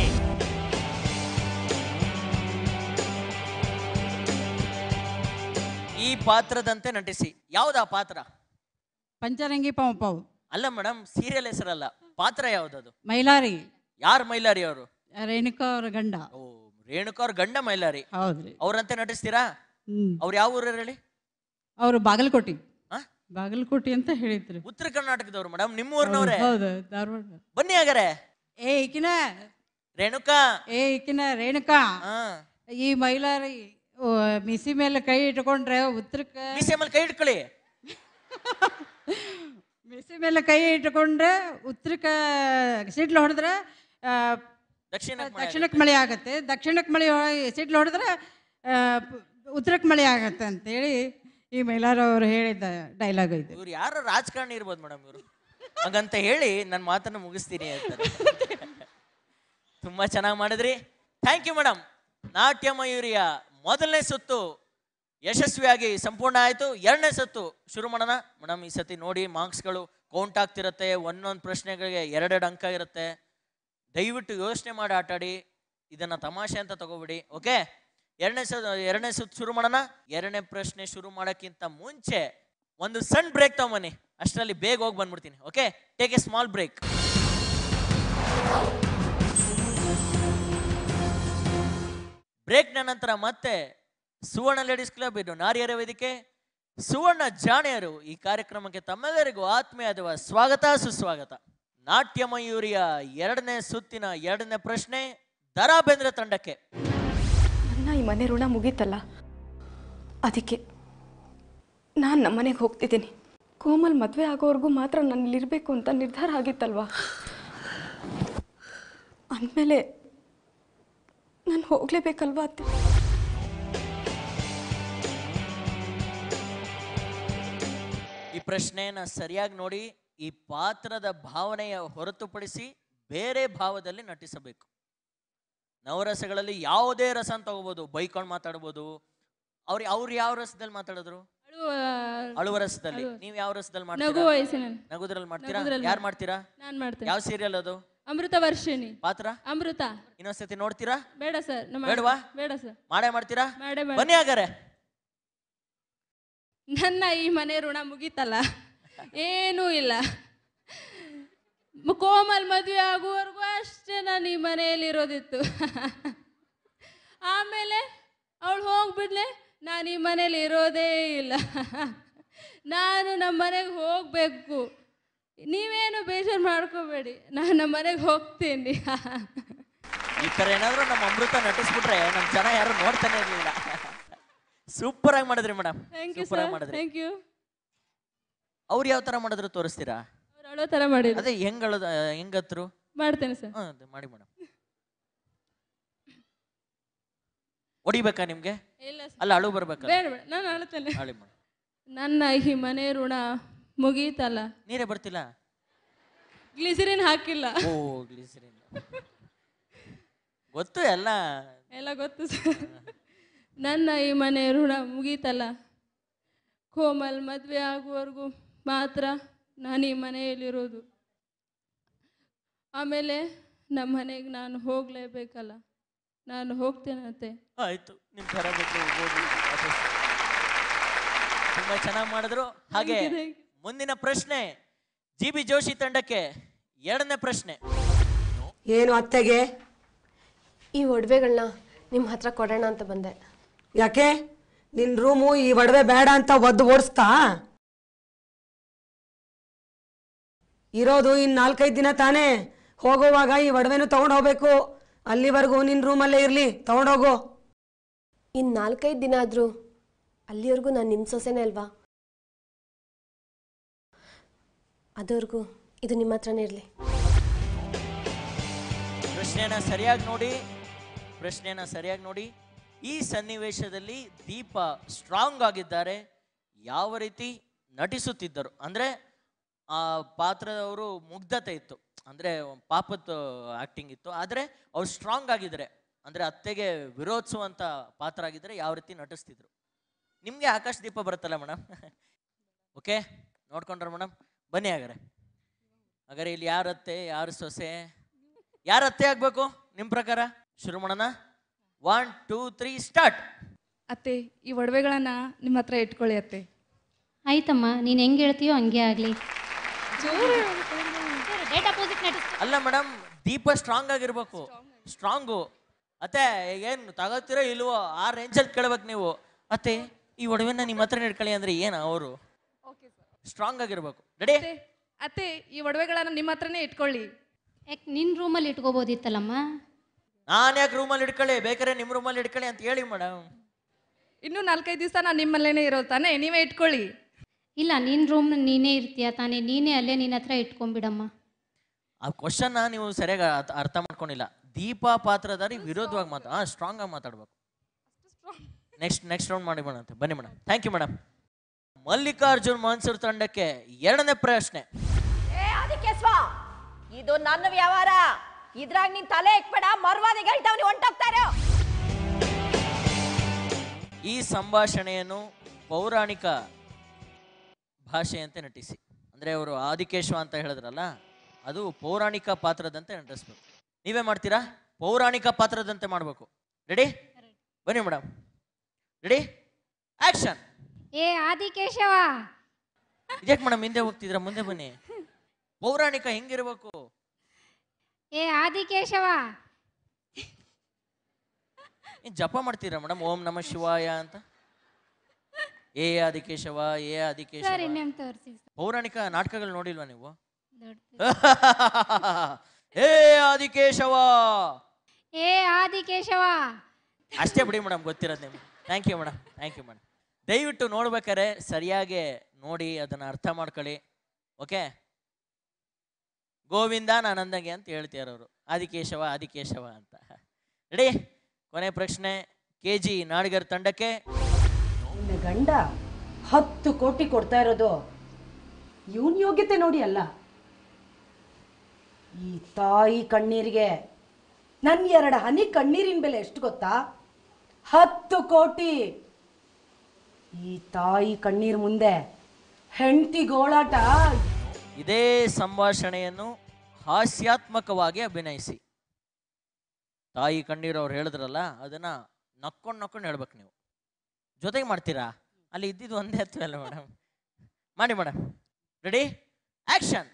ಈ ಪಾತ್ರದಂತೆ ನಟಿಸಿ ಯಾವ್ದು ಆ ಪಾತ್ರ ಪಂಚರಂಗಿ ಪಾವು ಪಾವು ಅಲ್ಲ ಮೇಡಮ್ ಸೀರಿಯಲ್ ಹೆಸರಲ್ಲ ಪಾತ್ರ ಯಾವ್ದದು ಮೈಲಾರಿ ಯಾರು ಮೈಲಾರಿ ಅವರು ರೇಣುಕಾ ಅವ್ರ ಗಂಡ ರೇಣುಕಾ ಅವ್ರ ಗಂಡ ಮೈಲಾರಿ ಹೌದ್ರಿ ಅವ್ರಂತೆ ನಟಿಸ್ತೀರಾ ಹ್ಮ್ ಅವ್ರು ಯಾವ ಊರು ಹೇಳಿ ಅವರು ಬಾಗಲಕೋಟೆ ಆ? ಬಾಗಲಕೋಟೆ ಅಂತ ಹೇಳಿದ್ರು ಉತ್ತರ ಕರ್ನಾಟಕದವ್ರು ಮೇಡಮ್ ನಿಮ್ಮ ಊರಿನವ್ರೆ ಹೌದು ಧಾರವಾಡ ಬನ್ನಿ ಹಾಗಾರೆ ಏ ಈಕಿನ ರೇಣುಕಾ ಏ ಈಕಿನ ರೇಣುಕಾ ಹಾ ಈ ಮೈಲಾರಿ ಓ, ಮಿಸಿ ಮೇಲೆ ಕೈ ಇಟ್ಕೊಂಡ್ರೆ ಉತ್ತರಕ್ಕೆ ಮೀಸೆ ಮೇಲೆ ಕೈ ಇಟ್ಕೊಳ್ಳಿ ಮಿಸಿ ಮೇಲೆ ಕೈ ಇಟ್ಕೊಂಡ್ರೆ ಉತ್ತರಕ್ಕೆ ಸಿಡ್ಲು ಹೊಡೆದ್ರೆ ಆ, ದಕ್ಷಿಣಕ್ಕೆ ಮಳೆ ದಕ್ಷಿಣಕ್ಕೆ ಮಳೆ ಆಗತ್ತೆ ದಕ್ಷಿಣಕ್ಕೆ ಮಳೆ ಹೊ- ಸಿಡ್ಲು ಹೊಡೆದ್ರೆ ಆ, ಪ- ಉತ್ತರಕ್ಕೆ ಮಳೆ ಆಗತ್ತೆ ಅಂತೇಳಿ ಈ ಮೈಲಾರ ಅವರು ಹೇಳಿದ ಡೈಲಾಗ್ ಇದು ಇವ್ರು ಯಾರೋ ರಾಜಕಾರಣಿ ಇರ್ಬೋದು ಮೇಡಮ್ ಇವರು ಹಾಗಂತ ಹೇಳಿ ನನ್ನ ಮಾತನ್ನು ಮುಗಿಸ್ತೀನಿ ಅಂತಾರೆ ತುಂಬಾ ಚೆನ್ನಾಗಿ ಮಾಡಿದ್ರಿ ಥ್ಯಾಂಕ್ ಯು ಮೇಡಮ್ ನಾಟ್ಯ ಮಯೂರಿಯ ಮೊದಲನೇ ಸುತ್ತು ಯಶಸ್ವಿಯಾಗಿ ಸಂಪೂರ್ಣ ಆಯಿತು ಎರಡನೇ ಸುತ್ತು ಶುರು ಮಾಡೋಣ ಮೇಡಮ್ ಈ ಸತಿ ನೋಡಿ ಮಾರ್ಕ್ಸ್ಗಳು ಕೌಂಟ್ ಆಗ್ತಿರತ್ತೆ ಒಂದೊಂದು ಪ್ರಶ್ನೆಗಳಿಗೆ ಎರಡೆರಡು ಅಂಕ ಇರುತ್ತೆ ದಯವಿಟ್ಟು ಯೋಚನೆ ಮಾಡಿ ಆಟಾಡಿ ಇದನ್ನ ತಮಾಷೆ ಅಂತ ತಗೋಬಿಡಿ ಓಕೆ ಎರಡನೇ ಸ ಎರಡನೇ ಸುತ್ತು ಶುರು ಮಾಡೋಣ ಎರಡನೇ ಪ್ರಶ್ನೆ ಶುರು ಮಾಡೋಕ್ಕಿಂತ ಮುಂಚೆ ಒಂದು ಸಣ್ಣ ಬ್ರೇಕ್ ತಗೊಂಬನ್ನಿ ಅಷ್ಟರಲ್ಲಿ ಬೇಗ ಹೋಗಿ ಬಂದ್ಬಿಡ್ತೀನಿ okay take a small break ಬ್ರೇಕ್ನ ನಂತರ ಮತ್ತೆ ಸುವರ್ಣ ಲೇಡೀಸ್ ಕ್ಲಬ್ ಇದು ನಾರಿಯರ ವೇದಿಕೆ ಸುವರ್ಣ ಜಾಣೆಯರು ಈ ಕಾರ್ಯಕ್ರಮಕ್ಕೆ ತಮ್ಮೆಲ್ಲರಿಗೂ ಆತ್ಮೀಯದ ಸ್ವಾಗತ ಸುಸ್ವಾಗತ ನಾಟ್ಯ ಮಯೂರಿಯ ಎರಡನೇ ಸುತ್ತಿನ ಎರಡನೇ ಪ್ರಶ್ನೆ ದರಾ ಬೇಂದ್ರೆ ತಂಡಕ್ಕೆ ನನ್ನ ಈ ಮನೆ ಋಣ ಮುಗೀತಲ್ಲ ಅದಕ್ಕೆ ನಾನು ನಮ್ಮನೆಗೆ ಹೋಗ್ತಿದ್ದೀನಿ ಕೋಮಲ್ ಮದುವೆ ಆಗೋವರೆಗೂ ಮಾತ್ರ ನಾನು ಇಲ್ಲಿರಬೇಕು ಅಂತ ನಿರ್ಧಾರ ಆಗಿತ್ತಲ್ವಾ ಅಂದಮೇಲೆ ನಾನು ಹೋಗಲೇಬೇಕಲ್ವಾ ಅತ್ತೆ ಈ ಪ್ರಶ್ನೆಯನ್ನ ಸರಿಯಾಗಿ ನೋಡಿ ಈ ಪಾತ್ರದ ಭಾವನೆಯ ಹೊರತುಪಡಿಸಿ ಬೇರೆ ಭಾವದಲ್ಲಿ ನಟಿಸಬೇಕು ನವರಸಗಳಲ್ಲಿ ಯಾವುದೇ ರಸ ಅಂತ ತಗೋಬಹುದು ಬೈಕೊಂಡು ಮಾತಾಡ್ಬೋದು ಅವ್ರು ಅವ್ರು ಯಾವ ರಸದಲ್ಲಿ ಮಾತಾಡಿದ್ರು ಅಳುವ ರಸದಲ್ಲಿ ಅಳುವ. ನೀವು ಯಾವ ರಸದಲ್ಲಿ ನಗು ಮಾಡ್ತೀರಾ ವಯಸ್ಸಿನಲ್ಲಿ. ನಗುದ್ರಲ್ಲಿ ಮಾಡ್ತೀರಾ ನಗುದ್ರಲ್ಲಿ ಯಾರು ಮಾಡ್ತೀನಿ. ಮಾಡ್ತೀರಾ ನಾನ್ ಮಾಡ್ತೇನೆ. ಯಾವ ಸೀರಿಯಲ್ ಅದು ಅಮೃತ ವರ್ಷಿಣಿ ಪಾತ್ರ ಅಮೃತ ಇನ್ನೊಂದ್ಸತಿ ನೋಡ್ತೀರಾ ಬೇಡ ಸರ್ ನಮ್ಮ ಬೇಡವಾ? ಬೇಡ ಸರ್ ಮಾಡೇ ಮಾಡ್ತೀರಾ ಮಾಡೇ ಮಾಡ್- ಬನ್ನಿ ಹಾಗಾರೆ ನನ್ನ ಈ ಮನೆ ಋಣ ಮುಗೀತಲ್ಲ ಏನೂ ಇಲ್ಲ ಮ- ಕೋಮಲ್ ಮದುವೆ ಆಗುವವರೆಗೂ ಅಷ್ಟೇ ನಾನು ಈ ಮನೆಯಲ್ಲಿ ಇರೋದಿತ್ತು ಆಮೇಲೆ ಅವಳು ಹೋಗ್ಬಿಡ್ಲೆ ನಾನು ಈ ಮನೇಲಿ ಇರೋದೇ ಇಲ್ಲ ನಾನು ನಮ್ಮ ಮನೆಗೆ ಹೋಗಬೇಕು ನೀವೇನು ಬೇಜಾರು ಮಾಡ್ಕೋಬೇಡಿ ನಾನು ನಮ್ಮ ಮನೆಗೆ ಹೋಗ್ತೀನಿ ಈ ತರ ಏನಾದ್ರು ನಮ್ಮ ಅಮೃತ ನಟಿಸ್ಬಿಟ್ರೆ ನಮ್ ಜನ ಯಾರು ನೋಡ್ತಾನೆ ಇರ್ಲಿಲ್ಲ ಸೂಪರ್ ಆಗಿ ಮಾಡಿದ್ರಿ ಮೇಡಮ್ ಥ್ಯಾಂಕ್ ಯು ಸೂಪರ್ ಆಗಿ ಸರ್ ಮಾಡಿದ್ರಿ ಥ್ಯಾಂಕ್ ಯು ಅವ್ರು ಯಾವ ತರ ಮಾಡಿದ್ರು ತೋರಿಸ್ತೀರಾ ಅವ್ರು ಅಳೋ ಥರ ಮಾಡಿದ್ರು ಅದೇ ಹೆಂಗ್ ಅಳದ ಹೆಂಗತ್ರು ಮಾಡ್ತೇನೆ ಸರ್ ಹಾ, ಅದೇ ಮಾಡಿ ಮೇಡಮ್ ಹೊಡಿಬೇಕಾ ನಿಮ್ಗೆ ಇಲ್ಲ ಸರ್. ಅಲ್ಲ ಅಳು ಬರ್ಬೇಕಲ್ಲ ಬೇಡ ಬೇಡ ನಾನು ಅಳ್ತೇನೆ ಅಳಿ ಮೇಡಮ್ ನನ್ನ ಈ ಮನೆ ಋಣ ಮುಗೀತಲ್ಲ ನೀರೇ ಬರ್ತಿಲ್ಲ ಗ್ಲಿಸರಿನ್ ಹಾಕಿಲ್ಲ ಓ ಗ್ಲಿಸರಿನ್ ಗೊತ್ತು ಎಲ್ಲ ಎಲ್ಲ ಗೊತ್ತು ಸರ್ ನನ್ನ ಈ ಮನೆ ಋಣ ಮುಗೀತಲ್ಲ ಕೋಮಲ್ ಮದುವೆ ಆಗುವವರೆಗೂ ಮಾತ್ರ ನಾನು ಈ ಮನೆಯಲ್ಲಿರೋದು ಆಮೇಲೆ ನಮ್ಮ ಮನೆಗೆ ನಾನು ಹೋಗಲೇಬೇಕಲ್ಲ ನಾನು ಹೋಗ್ತೇನಂತೆ ಆಯ್ತು ನಿಮ್ ತರ ಬೇಕು ಹೋಗ್ಬೋದು ವಾಪಸ್. ತುಂಬಾ ಚೆನ್ನಾಗಿ ಮಾಡಿದ್ರು ಹಾಗೆ Thank you, thank ಮುಂದಿನ ಪ್ರಶ್ನೆ ಜಿ ಬಿ ಜೋಶಿ ತಂಡಕ್ಕೆ ಎರಡನೇ ಪ್ರಶ್ನೆ ಏನು ಅತ್ತೆಗೆ ಈ ಒಡವೆಗಳನ್ನ ನಿಮ್ಮ ಹತ್ರ ಕೊಡೋಣ ಅಂತ ಬಂದೆ ಯಾಕೆ ನಿನ್ನ ರೂಮು ಈ ಒಡವೆ ಬೇಡ ಅಂತ ಒದ್ದು ಓಡಿಸ್ತಾ ಇರೋದು ಇನ್ನು ನಾಲ್ಕೈದು ದಿನ ತಾನೇ ಹೋಗುವಾಗ ಈ ಒಡವೆನೂ ತಗೊಂಡು ಹೋಗ್ಬೇಕು ಅಲ್ಲಿವರೆಗೂ ನಿನ್ನ ರೂಮಲ್ಲೇ ಇರಲಿ ತಗೊಂಡೋಗು ಇನ್ನು ನಾಲ್ಕೈದು ದಿನ ಆದರೂ ಅಲ್ಲಿವರೆಗೂ ನಾನು ನಿಮ್ಮ ಸೊಸೆನೇ ಅಲ್ವಾ ಅದುವರೆಗೂ ಇದು ನಿಮ್ಮ ಹತ್ರನೇ ಇರಲಿ ಪ್ರಶ್ನೆನ ಸರಿಯಾಗಿ ನೋಡಿ ಪ್ರಶ್ನೆನ ಸರಿಯಾಗಿ ನೋಡಿ ಈ ಸನ್ನಿವೇಶದಲ್ಲಿ ದೀಪ ಸ್ಟ್ರಾಂಗ್ ಆಗಿದ್ದಾರೆ ಯಾವ ರೀತಿ ನಟಿಸುತ್ತಿದ್ದರು ಅಂದ್ರೆ ಆ ಪಾತ್ರದವರು ಮುಗ್ಧತೆ ಇತ್ತು ಅಂದ್ರೆ ಪಾಪದ ಆಕ್ಟಿಂಗ್ ಇತ್ತು ಆದ್ರೆ ಅವ್ರು ಸ್ಟ್ರಾಂಗ್ ಆಗಿದ್ದಾರೆ ಅಂದ್ರೆ ಅತ್ತೆಗೆ ವಿರೋಧಿಸುವಂತ ಪಾತ್ರ ಆಗಿದ್ರೆ ಯಾವ ರೀತಿ ನಟಿಸ್ತಿದ್ರು ನಿಮ್ಗೆ ಆಕಾಶ ದೀಪ ಬರುತ್ತಲ್ಲ ಮೇಡಮ್ ಓಕೆ ನೋಡ್ಕೊಂಡ್ರ ಮೇಡಮ್ ಬನ್ನಿ ಹಾಗಾರೆ ಹಾಗಾದ್ರೆ ಇಲ್ಲಿ ಯಾರ ಅತ್ತೆ ಯಾರು ಸೊಸೆ ಯಾರ ಅತ್ತೆ ಆಗ್ಬೇಕು ನಿಮ್ ಪ್ರಕಾರ ಶುರು ಮಾಡೋಣ ಒನ್ ಟೂ ತ್ರೀ ಸ್ಟಾರ್ಟ್ ಅತ್ತೆ ಈ ಒಡವೆಗಳನ್ನ ನಿಮ್ಮ ಹತ್ರ ಇಟ್ಕೊಳ್ಳಿ ಅತ್ತೆ ಆಯ್ತಮ್ಮ ನೀನು ಹೆಂಗೆ ಹೇಳ್ತೀಯೋ ಹಂಗೆ ಆಗಲಿ ಡೇಟ್ ಅಪೋಸಿಟ್ ನಟಿಸ್ ಅಲ್ಲ ಮೇಡಮ್ ದೀಪ ಸ್ಟ್ರಾಂಗ್ ಆಗಿರ್ಬೇಕು ಸ್ಟ್ರಾಂಗು ಅತ್ತೆ ಏನ್ ತಗೋತೀರೋ ಇಲ್ವೋ ಆ ರೇಂಜಲ್ಲಿ ಕೇಳ್ಬೇಕು ನೀವು ಅತ್ತೆ ಈ ಒಡವೆನ ನಿಮ್ಮ ಹತ್ರ ಇಟ್ಕೊಳ್ಳಿ ಅಂದ್ರೆ ಏನ ಅವರು ಸ್ಟ್ರಾಂಗ್ ಆಗಿರ್ಬೇಕು ರೆಡಿ ಅತ್ತೆ, ಅತ್ತೆ ಈ ಒಡವೆಗಳನ್ನ ನಿಮ್ಮ ಹತ್ರನೇ ಇಟ್ಕೊಳ್ಳಿ ಯಾಕೆ ನಿನ್ನ ರೂಮಲ್ಲಿ ಇಟ್ಕೋಬೋದಿತ್ತಲ್ಲಮ್ಮ ನಾನು ಯಾಕೆ ರೂಮಲ್ಲಿ ಇಟ್ಕೊಳ್ಳಿ ಬೇಕಾದ್ರೆ ನಿಮ್ಮ ರೂಮಲ್ಲಿ ಇಟ್ಕೊಳ್ಳಿ ಅಂತ ಹೇಳಿ ಮೇಡಮ್ ಇನ್ನೂ ನಾಲ್ಕೈದು ದಿವಸ ನಾನು ನಿಮ್ಮಲ್ಲೇನೆ ಇರೋದು ತಾನೇ ನೀವೇ ಇಟ್ಕೊಳ್ಳಿ ಇಲ್ಲ ನಿನ್ನ ರೂಮ್ ನೀನೇ ಇರ್ತೀಯ ತಾನೇ ನೀನೇ ಅಲ್ಲೇ ನಿನ್ನ ಹತ್ರ ಇಟ್ಕೊಂಬಿಡಮ್ಮ ಆ ಕ್ವಶನ್ನ ನೀವು ಸರಿಯಾಗಿ ಅರ್ಥ- ಅರ್ಥ ಮಾಡ್ಕೊಂಡಿಲ್ಲ ದೀಪ ಪಾತ್ರಧಾರಿ ವಿರೋಧವಾಗಿ ಮಾತಾ ಹಾಂ ಸ್ಟ್ರಾಂಗ್ ಆಗಿ ಮಾತಾಡ್ಬೇಕು ನೆಕ್ಸ್ಟ್ ನೆಕ್ಸ್ಟ್ ರೌಂಡ್ ಮಾಡಿ ಮೇಡಮ್ ಬನ್ನಿ madam thank you madam Mallikarjun Mansoor ತಂಡಕ್ಕೆ ಎರಡನೇ ಪ್ರಶ್ನೆ ಏ ಅದಕ್ಕೆಸ್ವ ಇದು ನನ್ನ ವ್ಯವಹಾರ ಇದ್ರಾಗ ನಿನ್ ತಲೆ ಇಕ್ಬೇಡ ಮರ್ವಾದಿಗೆ ಹೇಳ್ತಾವ್ ಹೊಂಟೋಗ್ತಾರೆ ಈ ಸಂಭಾಷಣೆಯನ್ನು ಪೌರಾಣಿಕ ಭಾಷೆಯಂತೆ ನಟಿಸಿ ಅಂದ್ರೆ ಅವರು ಆದಿಕೇಶವ ಅಂತ ಹೇಳಿದ್ರಲ್ಲ ಅದು ಪೌರಾಣಿಕ ಪಾತ್ರದಂತೆ ನಟಿಸ್ಬೇಕು ನೀವೇ ಮಾಡ್ತೀರಾ ಪೌರಾಣಿಕ ಪಾತ್ರದಂತೆ ಮಾಡಬೇಕು ರೆಡಿ ಬನ್ನಿ ಮೇಡಮ್ ರೆಡಿ ಆಕ್ಷನ್ ಏ ಆದಿಕೇಶವ ಇದಕ್ಕೆ ಮೇಡಮ್ ಹಿಂದೆ ಹೋಗ್ತಿದ್ರ ಮುಂದೆ ಬನ್ನಿ ಪೌರಾಣಿಕ ಹೆಂಗಿರ್ಬೇಕು ಏ ಆದಿಕೇಶವ ಏನು ಜಪ ಮಾಡ್ತೀರಾ ಮೇಡಮ್ ಓಂ ನಮ ಶಿವಾಯ ಅಂತ ಏ ಆದಿಕೇಶವ ಏ ಆದಿಕೇಶವ ಸರಿ ನೇಮ್ ತೋರಿಸಿ ಪೌರಾಣಿಕ ನಾಟಕಗಳು ನೋಡಿಲ್ವಾ ನೀವು ದೊಡ್ಡ ಏ ಆದಿಕೇಶವ ಏ ಆದಿಕೇಶವ ಅಷ್ಟೇ ಬಿಡಿ ಮೇಡಮ್ ಗೊತ್ತಿರೋದು ನಿಮ್ಗೆ thank you madam thank you madam ದಯವಿಟ್ಟು ನೋಡ್ಬೇಕಾರೆ ಸರಿಯಾಗಿ ನೋಡಿ ಅದನ್ನು ಅರ್ಥ ಮಾಡ್ಕೊಳ್ಳಿ ಓಕೆ ಗೋವಿಂದ ನಾನಂದಂಗೆ ಅಂತ ಹೇಳ್ತಿರೋರು ಆದಿಕೇಶವ ಆದಿಕೇಶವ ಅಂತ ರೆಡಿ ಕೊನೆ ಪ್ರಶ್ನೆ ಕೆ ಜಿ ನಾಡಿಗರ್ ತಂಡಕ್ಕೆ ನಿನ್ನ ಗಂಡ ಹತ್ತು ಕೋಟಿ ಕೊಡ್ತಾ ಇರೋದು ಇವನ್ ಯೋಗ್ಯತೆ ನೋಡಿ ಅಲ್ಲ ಈ ತಾಯಿ ಕಣ್ಣೀರಿಗೆ ನನ್ನ ಎರಡು ಹನಿ ಕಣ್ಣೀರಿನ ಬೆಲೆ ಎಷ್ಟು ಗೊತ್ತಾ ಹತ್ತು ಕೋಟಿ ಈ ತಾಯಿ ಕಣ್ಣೀರ್ ಮುಂದೆ ಹೆಂಡತಿ ಗೋಳಾಟ ಇದೇ ಸಂಭಾಷಣೆಯನ್ನು ಹಾಸ್ಯಾತ್ಮಕವಾಗಿ ಅಭಿನಯಿಸಿ ತಾಯಿ ಕಣ್ಣೀರು ಅವ್ರು ಹೇಳಿದ್ರಲ್ಲ ಅದನ್ನ ನಕ್ಕೊಂಡು ನಕ್ಕೊಂಡು ಹೇಳ್ಬೇಕು ನೀವು ಜೊತೆಗೆ ಮಾಡ್ತೀರಾ ಅಲ್ಲಿ ಇದ್ದಿದ್ದು ಒಂದೇ ಹತ್ತಲ್ಲ ಮೇಡಮ್ ಮಾಡಿ ಮೇಡಮ್ ರೆಡಿ ಆಕ್ಷನ್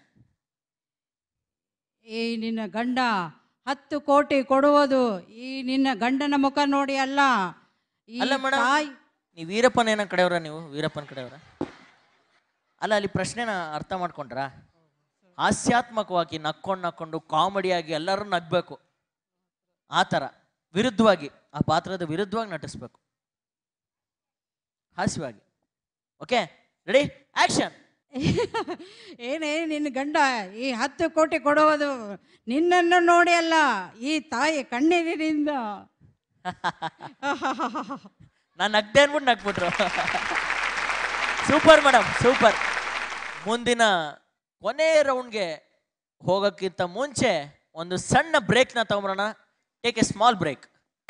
ಈ ನಿನ್ನ ಗಂಡ ಹತ್ತು ಕೋಟಿ ಕೊಡುವುದು ಈ ನಿನ್ನ ಗಂಡನ ಮುಖ ನೋಡಿ ಅಲ್ಲ ಈ ಅಲ್ಲ ಮೇಡಮ್ ತಾಯಿ ನೀವು ವೀರಪ್ಪನ ಏನ ಕಡೆಯವರ ನೀವು ವೀರಪ್ಪನ ಕಡೆಯವರ ಅಲ್ಲ ಅಲ್ಲಿ ಪ್ರಶ್ನೆನ ಅರ್ಥ ಮಾಡ್ಕೊಂಡ್ರ ಹಾಸ್ಯಾತ್ಮಕವಾಗಿ ನಕ್ಕೊಂಡು ನಕ್ಕೊಂಡು ಕಾಮಿಡಿಯಾಗಿ ಎಲ್ಲರೂ ನಗ್ಬೇಕು ಆ ಥರ ವಿರುದ್ಧವಾಗಿ ಆ ಪಾತ್ರದ ವಿರುದ್ಧವಾಗಿ ನಟಿಸ್ಬೇಕು ಹಾಸ್ಯವಾಗಿ ಓಕೆ ರೆಡಿ ಆಕ್ಷನ್ ಏನೇ ನಿನ್ನ ಗಂಡ ಈ ಹತ್ತು ಕೋಟಿ ಕೊಡುವುದು ನಿನ್ನನ್ನು ನೋಡಿ ಅಲ್ಲ ಈ ತಾಯಿ ಕಣ್ಣೀರಿನಿಂದ ನಾನು ನಗ್ದೆ ಅನ್ಬಿಟ್ಟು ನಗ್ಬಿಟ್ರು ಸೂಪರ್ ಮೇಡಮ್ ಸೂಪರ್ ಮುಂದಿನ ಕೊನೆ ರೌಂಡ್ಗೆ ಹೋಗೋಕ್ಕಿಂತ ಮುಂಚೆ ಒಂದು ಸಣ್ಣ ಬ್ರೇಕ್ನ ತಗೊಂಬರೋಣ ಟೇಕ್ ಎ ಸ್ಮಾಲ್ ಬ್ರೇಕ್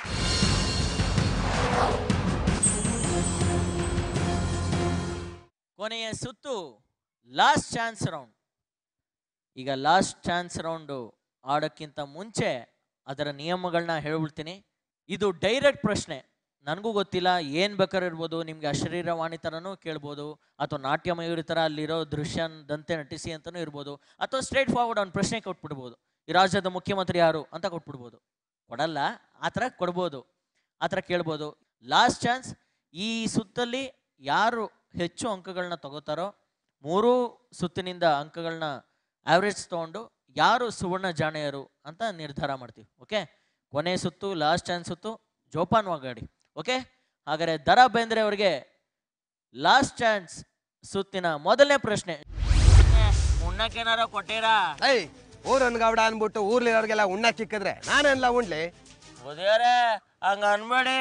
ಕೊನೆಯ ಸುತ್ತು ಲಾಸ್ಟ್ ಚಾನ್ಸ್ ರೌಂಡ್ ಈಗ ಲಾಸ್ಟ್ ಚಾನ್ಸ್ ರೌಂಡು ಆಡೋಕ್ಕಿಂತ ಮುಂಚೆ ಅದರ ನಿಯಮಗಳನ್ನ ಹೇಳ್ಬಿಡ್ತೀನಿ ಇದು ಡೈರೆಕ್ಟ್ ಪ್ರಶ್ನೆ ನನಗೂ ಗೊತ್ತಿಲ್ಲ ಏನು ಬೇಕಾದ್ರೂ ಇರ್ಬೋದು ನಿಮಗೆ ಅಶರೀರವಾಣಿ ಥರನೂ ಕೇಳ್ಬೋದು ಅಥವಾ ನಾಟ್ಯ ಮಯೂರಿ ಥರ ಅಲ್ಲಿರೋ ದೃಶ್ಯದಂತೆ ನಟಿಸಿ ಅಂತಲೂ ಇರ್ಬೋದು ಅಥವಾ ಸ್ಟ್ರೇಟ್ ಫಾರ್ವರ್ಡ್ ಅವ್ನು ಪ್ರಶ್ನೆ ಕೊಟ್ಬಿಡ್ಬೋದು ಈ ರಾಜ್ಯದ ಮುಖ್ಯಮಂತ್ರಿ ಯಾರು ಅಂತ ಕೊಟ್ಬಿಡ್ಬೋದು ಕೊಡಲ್ಲ ಆ ಥರ ಕೊಡ್ಬೋದು ಆ ಥರ ಕೇಳ್ಬೋದು ಲಾಸ್ಟ್ ಚಾನ್ಸ್ ಈ ಸುತ್ತಲ್ಲಿ ಯಾರು ಹೆಚ್ಚು ಅಂಕಗಳನ್ನ ತಗೋತಾರೋ ಮೂರೂ ಸುತ್ತಿನಿಂದ ಅಂಕಗಳನ್ನ ಆವ್ರೇಜ್ ತೊಗೊಂಡು ಯಾರು ಸುವರ್ಣ ಜಾಣೆಯರು ಅಂತ ನಿರ್ಧಾರ ಮಾಡ್ತೀವಿ ಓಕೆ ಕೊನೆ ಸುತ್ತು ಲಾಸ್ಟ್ ಚಾನ್ಸ್ ಸುತ್ತು ಜೋಪಾನವಾಗಿ ಓಕೆ ಹಾಗಾದ್ರೆ ದರ ಬೇಂದ್ರೆ ಅವರಿಗೆ ಲಾಸ್ಟ್ ಚಾನ್ಸ್ ಸುತ್ತಿನ ಮೊದಲನೇ ಪ್ರಶ್ನೆ ಉಣ್ಣಕ್ಕೇನಾರ ಕೊಟ್ಟೀರಾ ಐ ಊರನ್ ಗೌಡ ಅನ್ಬಿಟ್ಟು ಊರ್ಲಿರೋರ್ಗೆಲ್ಲ ಉಣ್ಣ ಚಿಕ್ಕಿದ್ರೆ ನಾನೆಲ್ಲ ಉಣ್ಲಿ ಮುದಿಯರೇ ಹಂಗ ಅನ್ಬೇಡಿ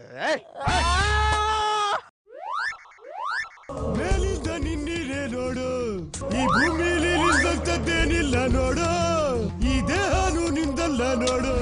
ಮೇಲಿಂದ ನಿನ್ನಿರೆ ನೋಡು ಈ ಭೂಮಿಲಿ ನಿಂತದ್ದೇನಿಲ್ಲ ನೋಡು ಈ ದೇಹನು ನಿಂದಲ್ಲ ನೋಡು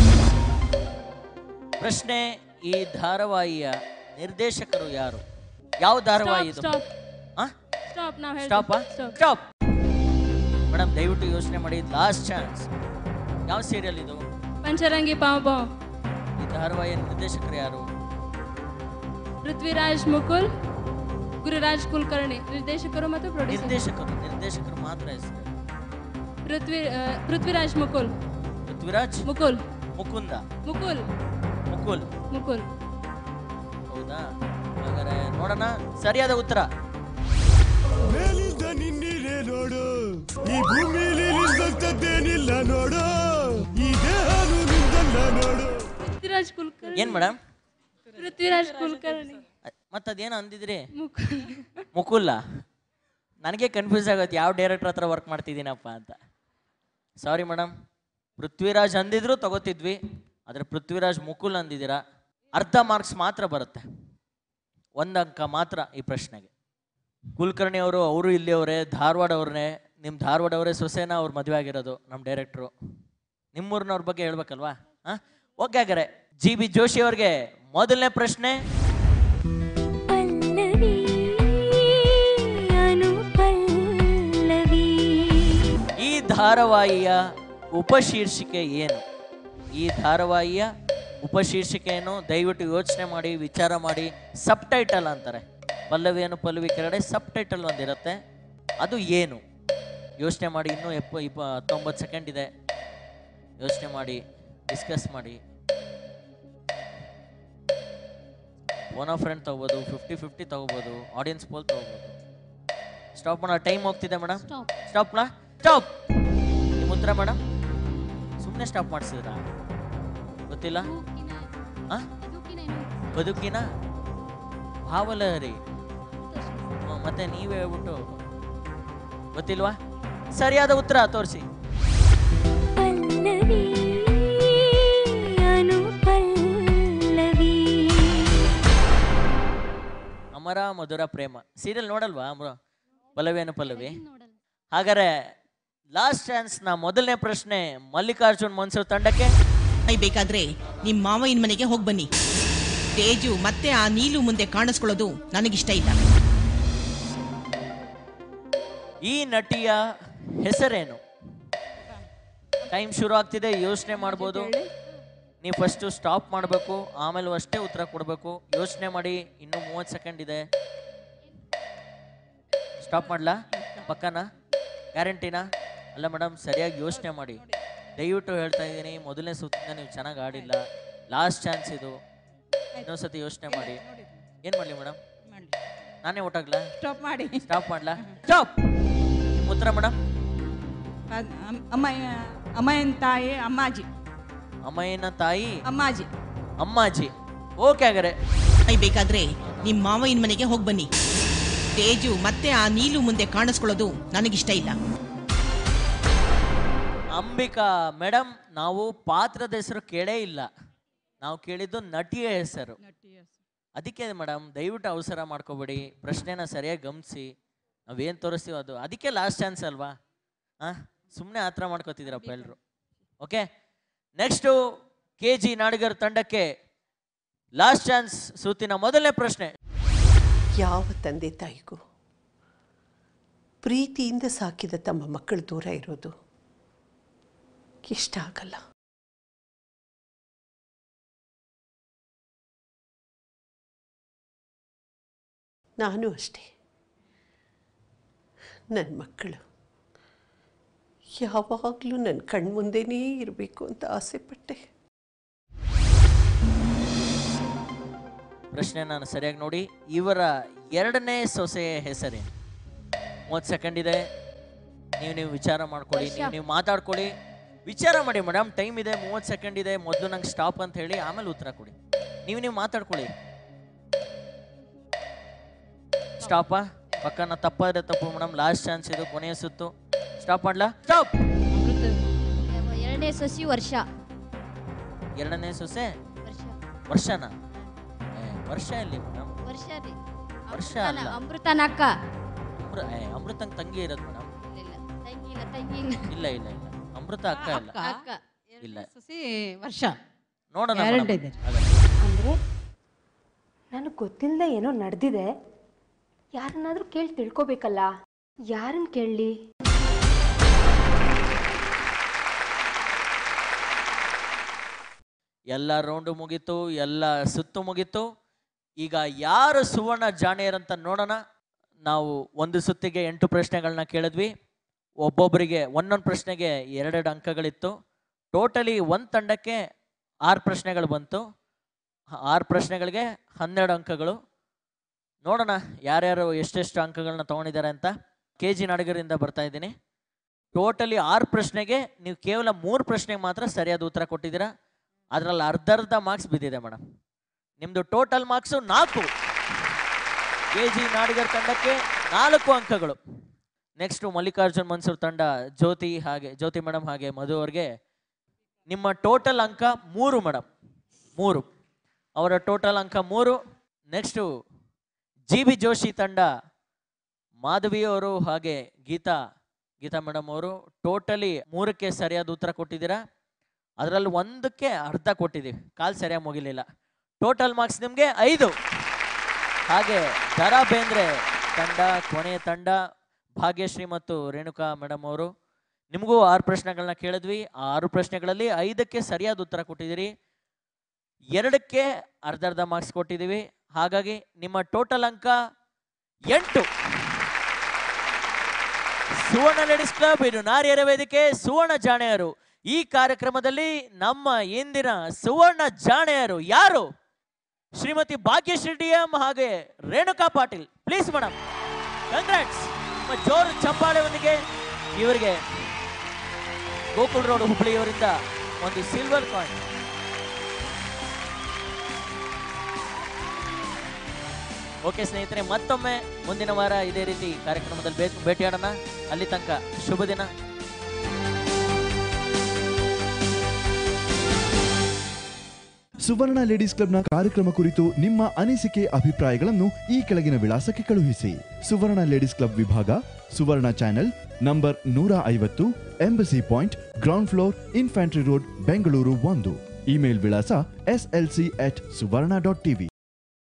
ಪ್ರಶ್ನೆ ಈ ಧಾರಾವಾಹಿಯ ನಿರ್ದೇಶಕರು ಯಾರು ಯಾವ ಧಾರಾವಾಹಿ ಇದು ಸ್ಟಾಪ್ ಆ? ಸ್ಟಾಪ್ ನಾವು ಸ್ಟಾಪ್ ಸ್ಟಾಪ್ ಮೇಡಮ್ ದಯವಿಟ್ಟು ಯೋಚನೆ ಮಾಡಿ ಲಾಸ್ಟ್ ಚಾನ್ಸ್ ಯಾವ ಸೀರಿಯಲ್ ಇದು ಪಂಚರಂಗಿ ಪಾವ್ ಪಾವ್ ಈ ಧಾರಾವಾಹಿಯ ನಿರ್ದೇಶಕರು ಯಾರು ಪೃಥ್ವಿರಾಜ್ ಮುಕುಲ್ ಗುರುರಾಜ್ ಕುಲಕರ್ಣಿ ನಿರ್ದೇಶಕರು ಮತ್ತು ಪ್ರೊಡ್ಯೂಸರ್ ನಿರ್ದೇಶಕರು ನಿರ್ದೇಶಕರು ಮಾತ್ರ ಹೆಸರು ಪೃಥ್ವಿ ಆ, ಪೃಥ್ವಿರಾಜ್ ಮುಕುಲ್ ಪೃಥ್ವಿರಾಜ್ ಮುಕುಲ್ ಮುಕುಂದ ಮುಕುಲ್ ಮುಕುಲ್ ಮುಕುಲ್ ಹೌದಾ ಹಾಗಾದ್ರೆ ನೋಡೋಣ ಸರಿಯಾದ ಉತ್ತರ ಮೇಲಿಂದ ನಿನ್ನಿರೆ ನೋಡು ಈ ಭೂಮಿಲಿ ನಿಂತದ್ದೇನಿಲ್ಲ ನೋಡು ಈ ದೇಹನು ನಿಂದಲ್ಲ ನೋಡು ಪೃಥ್ವಿರಾಜ್ ಕುಲಕರ್ಣಿ ಏನ್ ಮೇಡಮ್ ಪೃಥ್ವಿರಾಜ್ ಕುಲಕರ್ಣಿ ಮತ್ತೆ ಅದೇನು ಅಂದಿದ್ರಿ ಮುಕುಲ್ ಮುಕುಲ್ಲ ನನಗೆ ಕನ್ಫ್ಯೂಸ್ ಆಗುತ್ತೆ ಯಾವ ಡೈರೆಕ್ಟರ್ ಹತ್ರ ವರ್ಕ್ ಮಾಡ್ತಿದ್ದೀನಪ್ಪ ಅಂತ ಸಾರಿ ಮೇಡಮ್ ಪೃಥ್ವಿರಾಜ್ ಅಂದಿದ್ರು ತಗೋತಿದ್ವಿ ಆದರೆ ಪೃಥ್ವಿರಾಜ್ ಮುಕುಲ್ ಅಂದಿದ್ದೀರಾ ಅರ್ಧ ಮಾರ್ಕ್ಸ್ ಮಾತ್ರ ಬರುತ್ತೆ ಒಂದು ಅಂಕ ಮಾತ್ರ ಈ ಪ್ರಶ್ನೆಗೆ ಕುಲಕರ್ಣಿ ಅವರು ಅವರು ಇಲ್ಲಿಯವರೇ ಧಾರವಾಡ ಅವ್ರನ್ನೇ ನಿಮ್ಮ ಧಾರವಾಡ ಅವರೇ ಸೊಸೆನ ಅವ್ರು ಮದುವೆ ಆಗಿರೋದು ನಮ್ಮ ಡೈರೆಕ್ಟ್ರು ನಿಮ್ಮೂರಿನವ್ರ ಬಗ್ಗೆ ಹೇಳ್ಬೇಕಲ್ವಾ ಹಾಂ ಓಕೆ ಹಾಗಾರೆ ಜಿ ಬಿ ಜೋಶಿ ಅವ್ರಿಗೆ ಮೊದಲನೇ ಪ್ರಶ್ನೆ ಈ ಧಾರಾವಾಹಿಯ ಉಪಶೀರ್ಷಿಕೆ ಏನು ಈ ಧಾರಾವಾಹಿಯ ಉಪಶೀರ್ಷಿಕೆಯನ್ನು ದಯವಿಟ್ಟು ಯೋಚನೆ ಮಾಡಿ ವಿಚಾರ ಮಾಡಿ ಸಬ್ ಟೈಟಲ್ ಅಂತಾರೆ ಪಲ್ಲವಿಯನ್ನು ಪಲ್ಲವಿ ಕೆಳಗಡೆ ಸಬ್ ಟೈಟಲ್ ಒಂದಿರುತ್ತೆ ಅದು ಏನು ಯೋಚನೆ ಮಾಡಿ ಇನ್ನೂ ಎಪ್ಪ ಇಪ್ಪ ಹತ್ತೊಂಬತ್ತು ಸೆಕೆಂಡ್ ಇದೆ ಯೋಚನೆ ಮಾಡಿ ಡಿಸ್ಕಸ್ ಮಾಡಿ ಒನ್ ಆಫ್ ಫ್ರೆಂಡ್ ತಗೋಬೋದು ಫಿಫ್ಟಿ ಫಿಫ್ಟಿ ತಗೋಬೋದು ಆಡಿಯನ್ಸ್ ಪೋಲ್ ತಗೋಬೋದು ಸ್ಟಾಪ್ ಮಾಡೋ ಟೈಮ್ ಹೋಗ್ತಿದೆ ಮೇಡಮ್ ಸ್ಟಾಪ್ ಮಾ ಸ್ಟಾಪ್ ನಿಮ್ಮ ಉತ್ತರ ಮೇಡಮ್ ಸುಮ್ಮನೆ ಸ್ಟಾಪ್ ಮಾಡಿಸಿದ್ರಾ ಗೊತ್ತಿಲ್ಲ ಆ? ಬದುಕಿನ ಭಾವಲಹರಿ ಹ್ಮ್, ಮತ್ತೆ ನೀವೇ ಹೇಳ್ಬಿಟ್ಟು ಗೊತ್ತಿಲ್ವಾ ಸರಿಯಾದ ಉತ್ತರ ತೋರಿಸಿ ಪಲ್ಲವಿ ಅನುಪಲ್ಲವಿ ಅಮರ ಮಧುರ ಪ್ರೇಮ ಸೀರಿಯಲ್ ನೋಡಲ್ವಾ ಅಮರ ಪಲ್ಲವಿ ಅನು ಪಲ್ಲವಿ ಹಾಗಾದ್ರೆ ಲಾಸ್ಟ್ ಚಾನ್ಸ್ ನ ಮೊದಲನೇ ಪ್ರಶ್ನೆ ಮಲ್ಲಿಕಾರ್ಜುನ್ ಮನ್ಸೂರ್ ತಂಡಕ್ಕೆ ಬೇಕಾದ್ರೆ ನಿಮ್ ಮಾವಯ್ಯನ ಮನೆಗೆ ಹೋಗಿ ಬನ್ನಿ ತೇಜು ಮತ್ತೆ ಆ ನೀಲು ಮುಂದೆ ಕಾಣಿಸ್ಕೊಳ್ಳೋದು ನನಗಿಷ್ಟ ಇಲ್ಲ ಈ ನಟಿಯ ಹೆಸರೇನು ಟೈಮ್ ಶುರು ಆಗ್ತಿದೆ ಯೋಚನೆ ಮಾಡ್ಬೋದು ನೀವು ಫಸ್ಟು ಸ್ಟಾಪ್ ಮಾಡಬೇಕು ಆಮೇಲೆ ಅಷ್ಟೇ ಉತ್ತರ ಕೊಡಬೇಕು ಯೋಚನೆ ಮಾಡಿ ಇನ್ನೂ ಮೂವತ್ತು ಸೆಕೆಂಡ್ ಇದೆ ಸ್ಟಾಪ್ ಮಾಡಲಾ ಪಕ್ಕನಾ ಗ್ಯಾರಂಟಿನಾ ಅಲ್ಲ ಮೇಡಮ್ ಸರಿಯಾಗಿ ಯೋಚನೆ ಮಾಡಿ ದಯವಿಟ್ಟು ಹೇಳ್ತಾ ಇದ್ದೀನಿ ಮೊದಲನೇ ಸುತ್ತಿಂದ ನೀವು ಚೆನ್ನಾಗಿ ಆಡಿಲ್ಲ ಲಾಸ್ಟ್ ಚಾನ್ಸ್ ಇದು ಇನ್ನೊಂದ್ಸತಿ ಯೋಚನೆ ಮಾಡಿ ಏನು ಮಾಡಲಿ ಮೇಡಮ್ ನಾನೇ ಒಟ್ಟಾಗ್ಲಾ ಸ್ಟಾಪ್ ಮಾಡಿ ಸ್ಟಾಪ್ ಮಾಡ್ಲಾ ಸ್ಟಾಪ್ ನಿಮ್ಮ ಉತ್ತರ ಮೇಡಮ್ ಅದ್- ಅಮ್- ಅಮ್ಮಯ್ಯ ಅಮ್ಮಯ್ಯನ ತಾಯಿ ಅಮ್ಮಾಜಿ ಅಮ್ಮಯ್ಯನ ತಾಯಿ ಅಮ್ಮಾಜಿ ಅಮ್ಮಾಜಿ ಓಕೆ ಹಾಗಾದ್ರೆ ಬೇಕಾದ್ರೆ ನಿಮ್ ಮಾವಯ್ಯನ ಮನೆಗೆ ಹೋಗಿ ಬನ್ನಿ ತೇಜು ಮತ್ತೆ ಆ ನೀಲು ಮುಂದೆ ಕಾಣಿಸ್ಕೊಳ್ಳೋದು ನನಗಿಷ್ಟ ಇಲ್ಲ ಅಂಬಿಕಾ ಮೇಡಮ್ ನಾವು ಪಾತ್ರದ ಹೆಸರು ಕೇಳೇ ಇಲ್ಲ ನಾವು ಕೇಳಿದ್ದು ನಟಿಯ ಹೆಸರು ಅದಕ್ಕೆ ಮೇಡಮ್ ದಯವಿಟ್ಟು ಅವಸರ ಮಾಡ್ಕೋಬೇಡಿ ಪ್ರಶ್ನೆನ ಸರಿಯಾಗಿ ಗಮನಿಸಿ ನಾವೇನು ತೋರಿಸ್ತೀವಿ ಅದು ಅದಕ್ಕೆ ಲಾಸ್ಟ್ ಚಾನ್ಸ್ ಅಲ್ವಾ ಹಾಂ ಸುಮ್ಮನೆ ಆ ಥರ ಮಾಡ್ಕೋತಿದ್ದೀರಪ್ಪ ಎಲ್ಲರೂ okay next K G Nadigar ತಂಡಕ್ಕೆ ಲಾಸ್ಟ್ ಚಾನ್ಸ್ ಸುತ್ತಿನ ಮೊದಲನೇ ಪ್ರಶ್ನೆ ಯಾವ ತಂದೆ ತಾಯಿಗೂ ಪ್ರೀತಿಯಿಂದ ಸಾಕಿದ ತಮ್ಮ ಮಕ್ಕಳು ದೂರ ಇರೋದು ಇಷ್ಟ ಆಗಲ್ಲ ನಾನು ಅಷ್ಟೇ ನನ್ನ ಮಕ್ಕಳು ಯಾವಾಗಲೂ ನನ್ನ ಕಣ್ಮುಂದೆನೇ ಇರಬೇಕು ಅಂತ ಆಸೆ ಪಟ್ಟೆ ಪ್ರಶ್ನೆ ನಾನು ಸರಿಯಾಗಿ ನೋಡಿ ಇವರ ಎರಡನೇ ಸೊಸೆಯ ಹೆಸರೇನು ಮೂವತ್ತು ಸೆಕೆಂಡ್ ಇದೆ ನೀವು ನೀವು ವಿಚಾರ ಮಾಡ್ಕೊಳ್ಳಿ ನೀವು ನೀವು ಮಾತಾಡ್ಕೊಳ್ಳಿ ವಿಚಾರ ಮಾಡಿ ಮೇಡಮ್ ಟೈಮ್ ಇದೆ ಮೂವತ್ತು ಸೆಕೆಂಡ್ ಇದೆ ಮೊದಲು ನಂಗೆ ಸ್ಟಾಪ್ ಅಂತ ಹೇಳಿ ಆಮೇಲೆ ಉತ್ತರ ಕೊಡಿ ನೀವು ನೀವು ಮಾತಾಡ್ಕೊಳ್ಳಿ ಸ್ಟಾಪಾ ಪಕ್ಕನ ತಪ್ಪಾದ್ರೆ ತಪ್ಪು ಮೇಡಮ್ ಲಾಸ್ಟ್ ಚಾನ್ಸ್ ಇದು ಕೊನೆಯ ಸುತ್ತು ಸ್ಟಾಪ್ ಮಾಡ್ಲಾ ಸ್ಟಾಪ್ ಎರಡನೇ ಸೊಸಿ ವರ್ಷ ಎರಡನೇ ಸೊಸೆ ವರ್ಷನಾ ಏ, ವರ್ಷ ಎಲ್ಲಿ ಮೇಡಮ್ ವರ್ಷ ರೀ ವರ್ಷ ಅಲ್ಲ, ಅಲ್ಲ ಅಮೃತನ ಅಕ್ಕ ಅಮೃ ಏ, ಅಮೃತಂಗ್ ತಂಗಿ ಇರೋದು ಮೇಡಮ್ ಇಲ್ಲ ತಂಗಿ ಇಲ್ಲ ತಂಗಿ ಇಲ್ಲ ಇಲ್ಲ ಇಲ್ಲ ಇಲ್ಲ ಅಮೃತ ಅಕ್ಕ ಇಲ್ಲ ಅಕ್ಕ ಇಲ್ಲ ಸಸಿ ವರ್ಷ ನೋಡೋಣ ಎರಡು madam. ಇದೆ. ಅದೇ. ಅಂದರೆ ನನಗೆ ಗೊತ್ತಿಲ್ಲದೆ ಏನೋ ನಡೆದಿದೆ ಯಾರನ್ನಾದರೂ ಕೇಳಿ ತಿಳ್ಕೊಬೇಕಲ್ಲ ಯಾರನ್ನ ಕೇಳಲಿ ಎಲ್ಲ ರೌಂಡು ಮುಗೀತು ಎಲ್ಲ ಸುತ್ತು ಮುಗೀತು ಈಗ ಯಾರು ಸುವರ್ಣ ಜಾಣಿಯರಂತ ನೋಡೋಣ ನಾವು ಒಂದು ಸುತ್ತಿಗೆ ಎಂಟು ಪ್ರಶ್ನೆಗಳನ್ನ ಕೇಳಿದ್ವಿ ಒಬ್ಬೊಬ್ಬರಿಗೆ ಒಂದೊಂದು ಪ್ರಶ್ನೆಗೆ ಎರಡೆರಡು ಅಂಕಗಳಿತ್ತು ಟೋಟಲಿ ಒಂದು ತಂಡಕ್ಕೆ ಆರು ಪ್ರಶ್ನೆಗಳು ಬಂತು ಹ- ಆರು ಪ್ರಶ್ನೆಗಳಿಗೆ ಹನ್ನೆರಡು ಅಂಕಗಳು ನೋಡೋಣ ಯಾರ್ಯಾರು ಎಷ್ಟೆಷ್ಟು ಅಂಕಗಳನ್ನ ತೊಗೊಂಡಿದ್ದಾರೆ ಅಂತ ಕೆ ಜಿ ನಾಡಿಗರಿಂದ ಬರ್ತಾ ಇದ್ದೀನಿ ಟೋಟಲಿ ಆರು ಪ್ರಶ್ನೆಗೆ ನೀವು ಕೇವಲ ಮೂರು ಪ್ರಶ್ನೆಗೆ ಮಾತ್ರ ಸರಿಯಾದ ಉತ್ತರ ಕೊಟ್ಟಿದ್ದೀರಾ ಅದರಲ್ಲಿ ಅರ್ಧರ್ಧ ಮಾರ್ಕ್ಸ್ ಬಿದ್ದಿದೆ ಮೇಡಮ್ ನಿಮ್ಮದು ಟೋಟಲ್ ಮಾರ್ಕ್ಸು ನಾಲ್ಕು ಕೆ ಜಿ ನಾಡಿಗರ್ ತಂಡಕ್ಕೆ ನಾಲ್ಕು ಅಂಕಗಳು ನೆಕ್ಸ್ಟು ಮಲ್ಲಿಕಾರ್ಜುನ್ ಮನ್ಸೂರ್ ತಂಡ ಜ್ಯೋತಿ ಹಾಗೆ ಜ್ಯೋತಿ ಮೇಡಮ್ ಹಾಗೆ ಮಧು ಅವ್ರಿಗೆ ನಿಮ್ಮ ಟೋಟಲ್ ಅಂಕ ಮೂರು ಮೇಡಮ್ ಮೂರು ಅವರ ಟೋಟಲ್ ಅಂಕ ಮೂರು ನೆಕ್ಸ್ಟು ಜಿ ಬಿ ಜೋಶಿ ತಂಡ ಮಾಧವಿ ಅವರು ಹಾಗೆ ಗೀತಾ ಗೀತಾ ಮೇಡಮ್ ಅವರು ಟೋಟಲಿ ಮೂರಕ್ಕೆ ಸರಿಯಾದ ಉತ್ತರ ಕೊಟ್ಟಿದ್ದೀರಾ ಅದರಲ್ಲಿ ಒಂದಕ್ಕೆ ಅರ್ಧ ಕೊಟ್ಟಿದ್ದೀವಿ ಕಾಲ್ ಸರಿಯಾಗಿ ಮುಗಿಲಿಲ್ಲ ಟೋಟಲ್ ಮಾರ್ಕ್ಸ್ ನಿಮಗೆ ಐದು ಹಾಗೆ ದರಾ ಬೇಂದ್ರೆ ತಂಡ ಕೊನೆಯ ತಂಡ ಭಾಗ್ಯಶ್ರೀ ಮತ್ತು ರೇಣುಕಾ ಮೇಡಮ್ ಅವರು ನಿಮಗೂ ಆರು ಪ್ರಶ್ನೆಗಳನ್ನ ಕೇಳಿದ್ವಿ ಆ ಆರು ಪ್ರಶ್ನೆಗಳಲ್ಲಿ ಐದಕ್ಕೆ ಸರಿಯಾದ ಉತ್ತರ ಕೊಟ್ಟಿದ್ದೀರಿ ಎರಡಕ್ಕೆ ಅರ್ಧ ಅರ್ಧ ಮಾರ್ಕ್ಸ್ ಕೊಟ್ಟಿದ್ದೀವಿ ಹಾಗಾಗಿ ನಿಮ್ಮ ಟೋಟಲ್ ಅಂಕ ಎಂಟು ಸುವರ್ಣ ಲೇಡೀಸ್ ಕ್ಲಬ್ ಇದು ನಾರಿಯರ ವೇದಿಕೆ ಸುವರ್ಣ ಜಾಣೆಯರು ಈ ಕಾರ್ಯಕ್ರಮದಲ್ಲಿ ನಮ್ಮ ಇಂದಿನ ಸುವರ್ಣ ಜಾಣೆಯರು ಯಾರು ಶ್ರೀಮತಿ ಭಾಗ್ಯಶ್ರೀ ಡಿ ಎಂ ಹಾಗೆ Renuka Patil please madam congrats ನಿಮ್ಮ ಜೋರು ಚಪ್ಪಾಳೆಯೊಂದಿಗೆ ಇವರಿಗೆ ಗೋಕುಲ್ ರೋಡ್ ಹುಬ್ಬಳ್ಳಿಯವರಿಂದ ಒಂದು ಸಿಲ್ವರ್ ಕಾಯಿನ್ ಓಕೆ ಸ್ನೇಹಿತರೆ ಮತ್ತೊಮ್ಮೆ ಮುಂದಿನ ವಾರ ಇದೇ ರೀತಿ ಕಾರ್ಯಕ್ರಮದಲ್ಲಿ ಭೇ- ಭೇಟಿಯಾಡೋಣ ಅಲ್ಲಿ ತನಕ ಶುಭ ದಿನ ಸುವರ್ಣ ಲೇಡೀಸ್ ಕ್ಲಬ್ನ ಕಾರ್ಯಕ್ರಮ ಕುರಿತು ನಿಮ್ಮ ಅನಿಸಿಕೆ ಅಭಿಪ್ರಾಯಗಳನ್ನು ಈ ಕೆಳಗಿನ ವಿಳಾಸಕ್ಕೆ ಕಳುಹಿಸಿ ಸುವರ್ಣ ಲೇಡೀಸ್ ಕ್ಲಬ್ ವಿಭಾಗ ಸುವರ್ಣ ಚಾನೆಲ್ ನಂಬರ್ ನೂರ ಐವತ್ತು embassy point ground floor infantry road Bengaluru ಒಂದು ಇಮೇಲ್ ವಿಳಾಸ SLC at Suvarna dot TV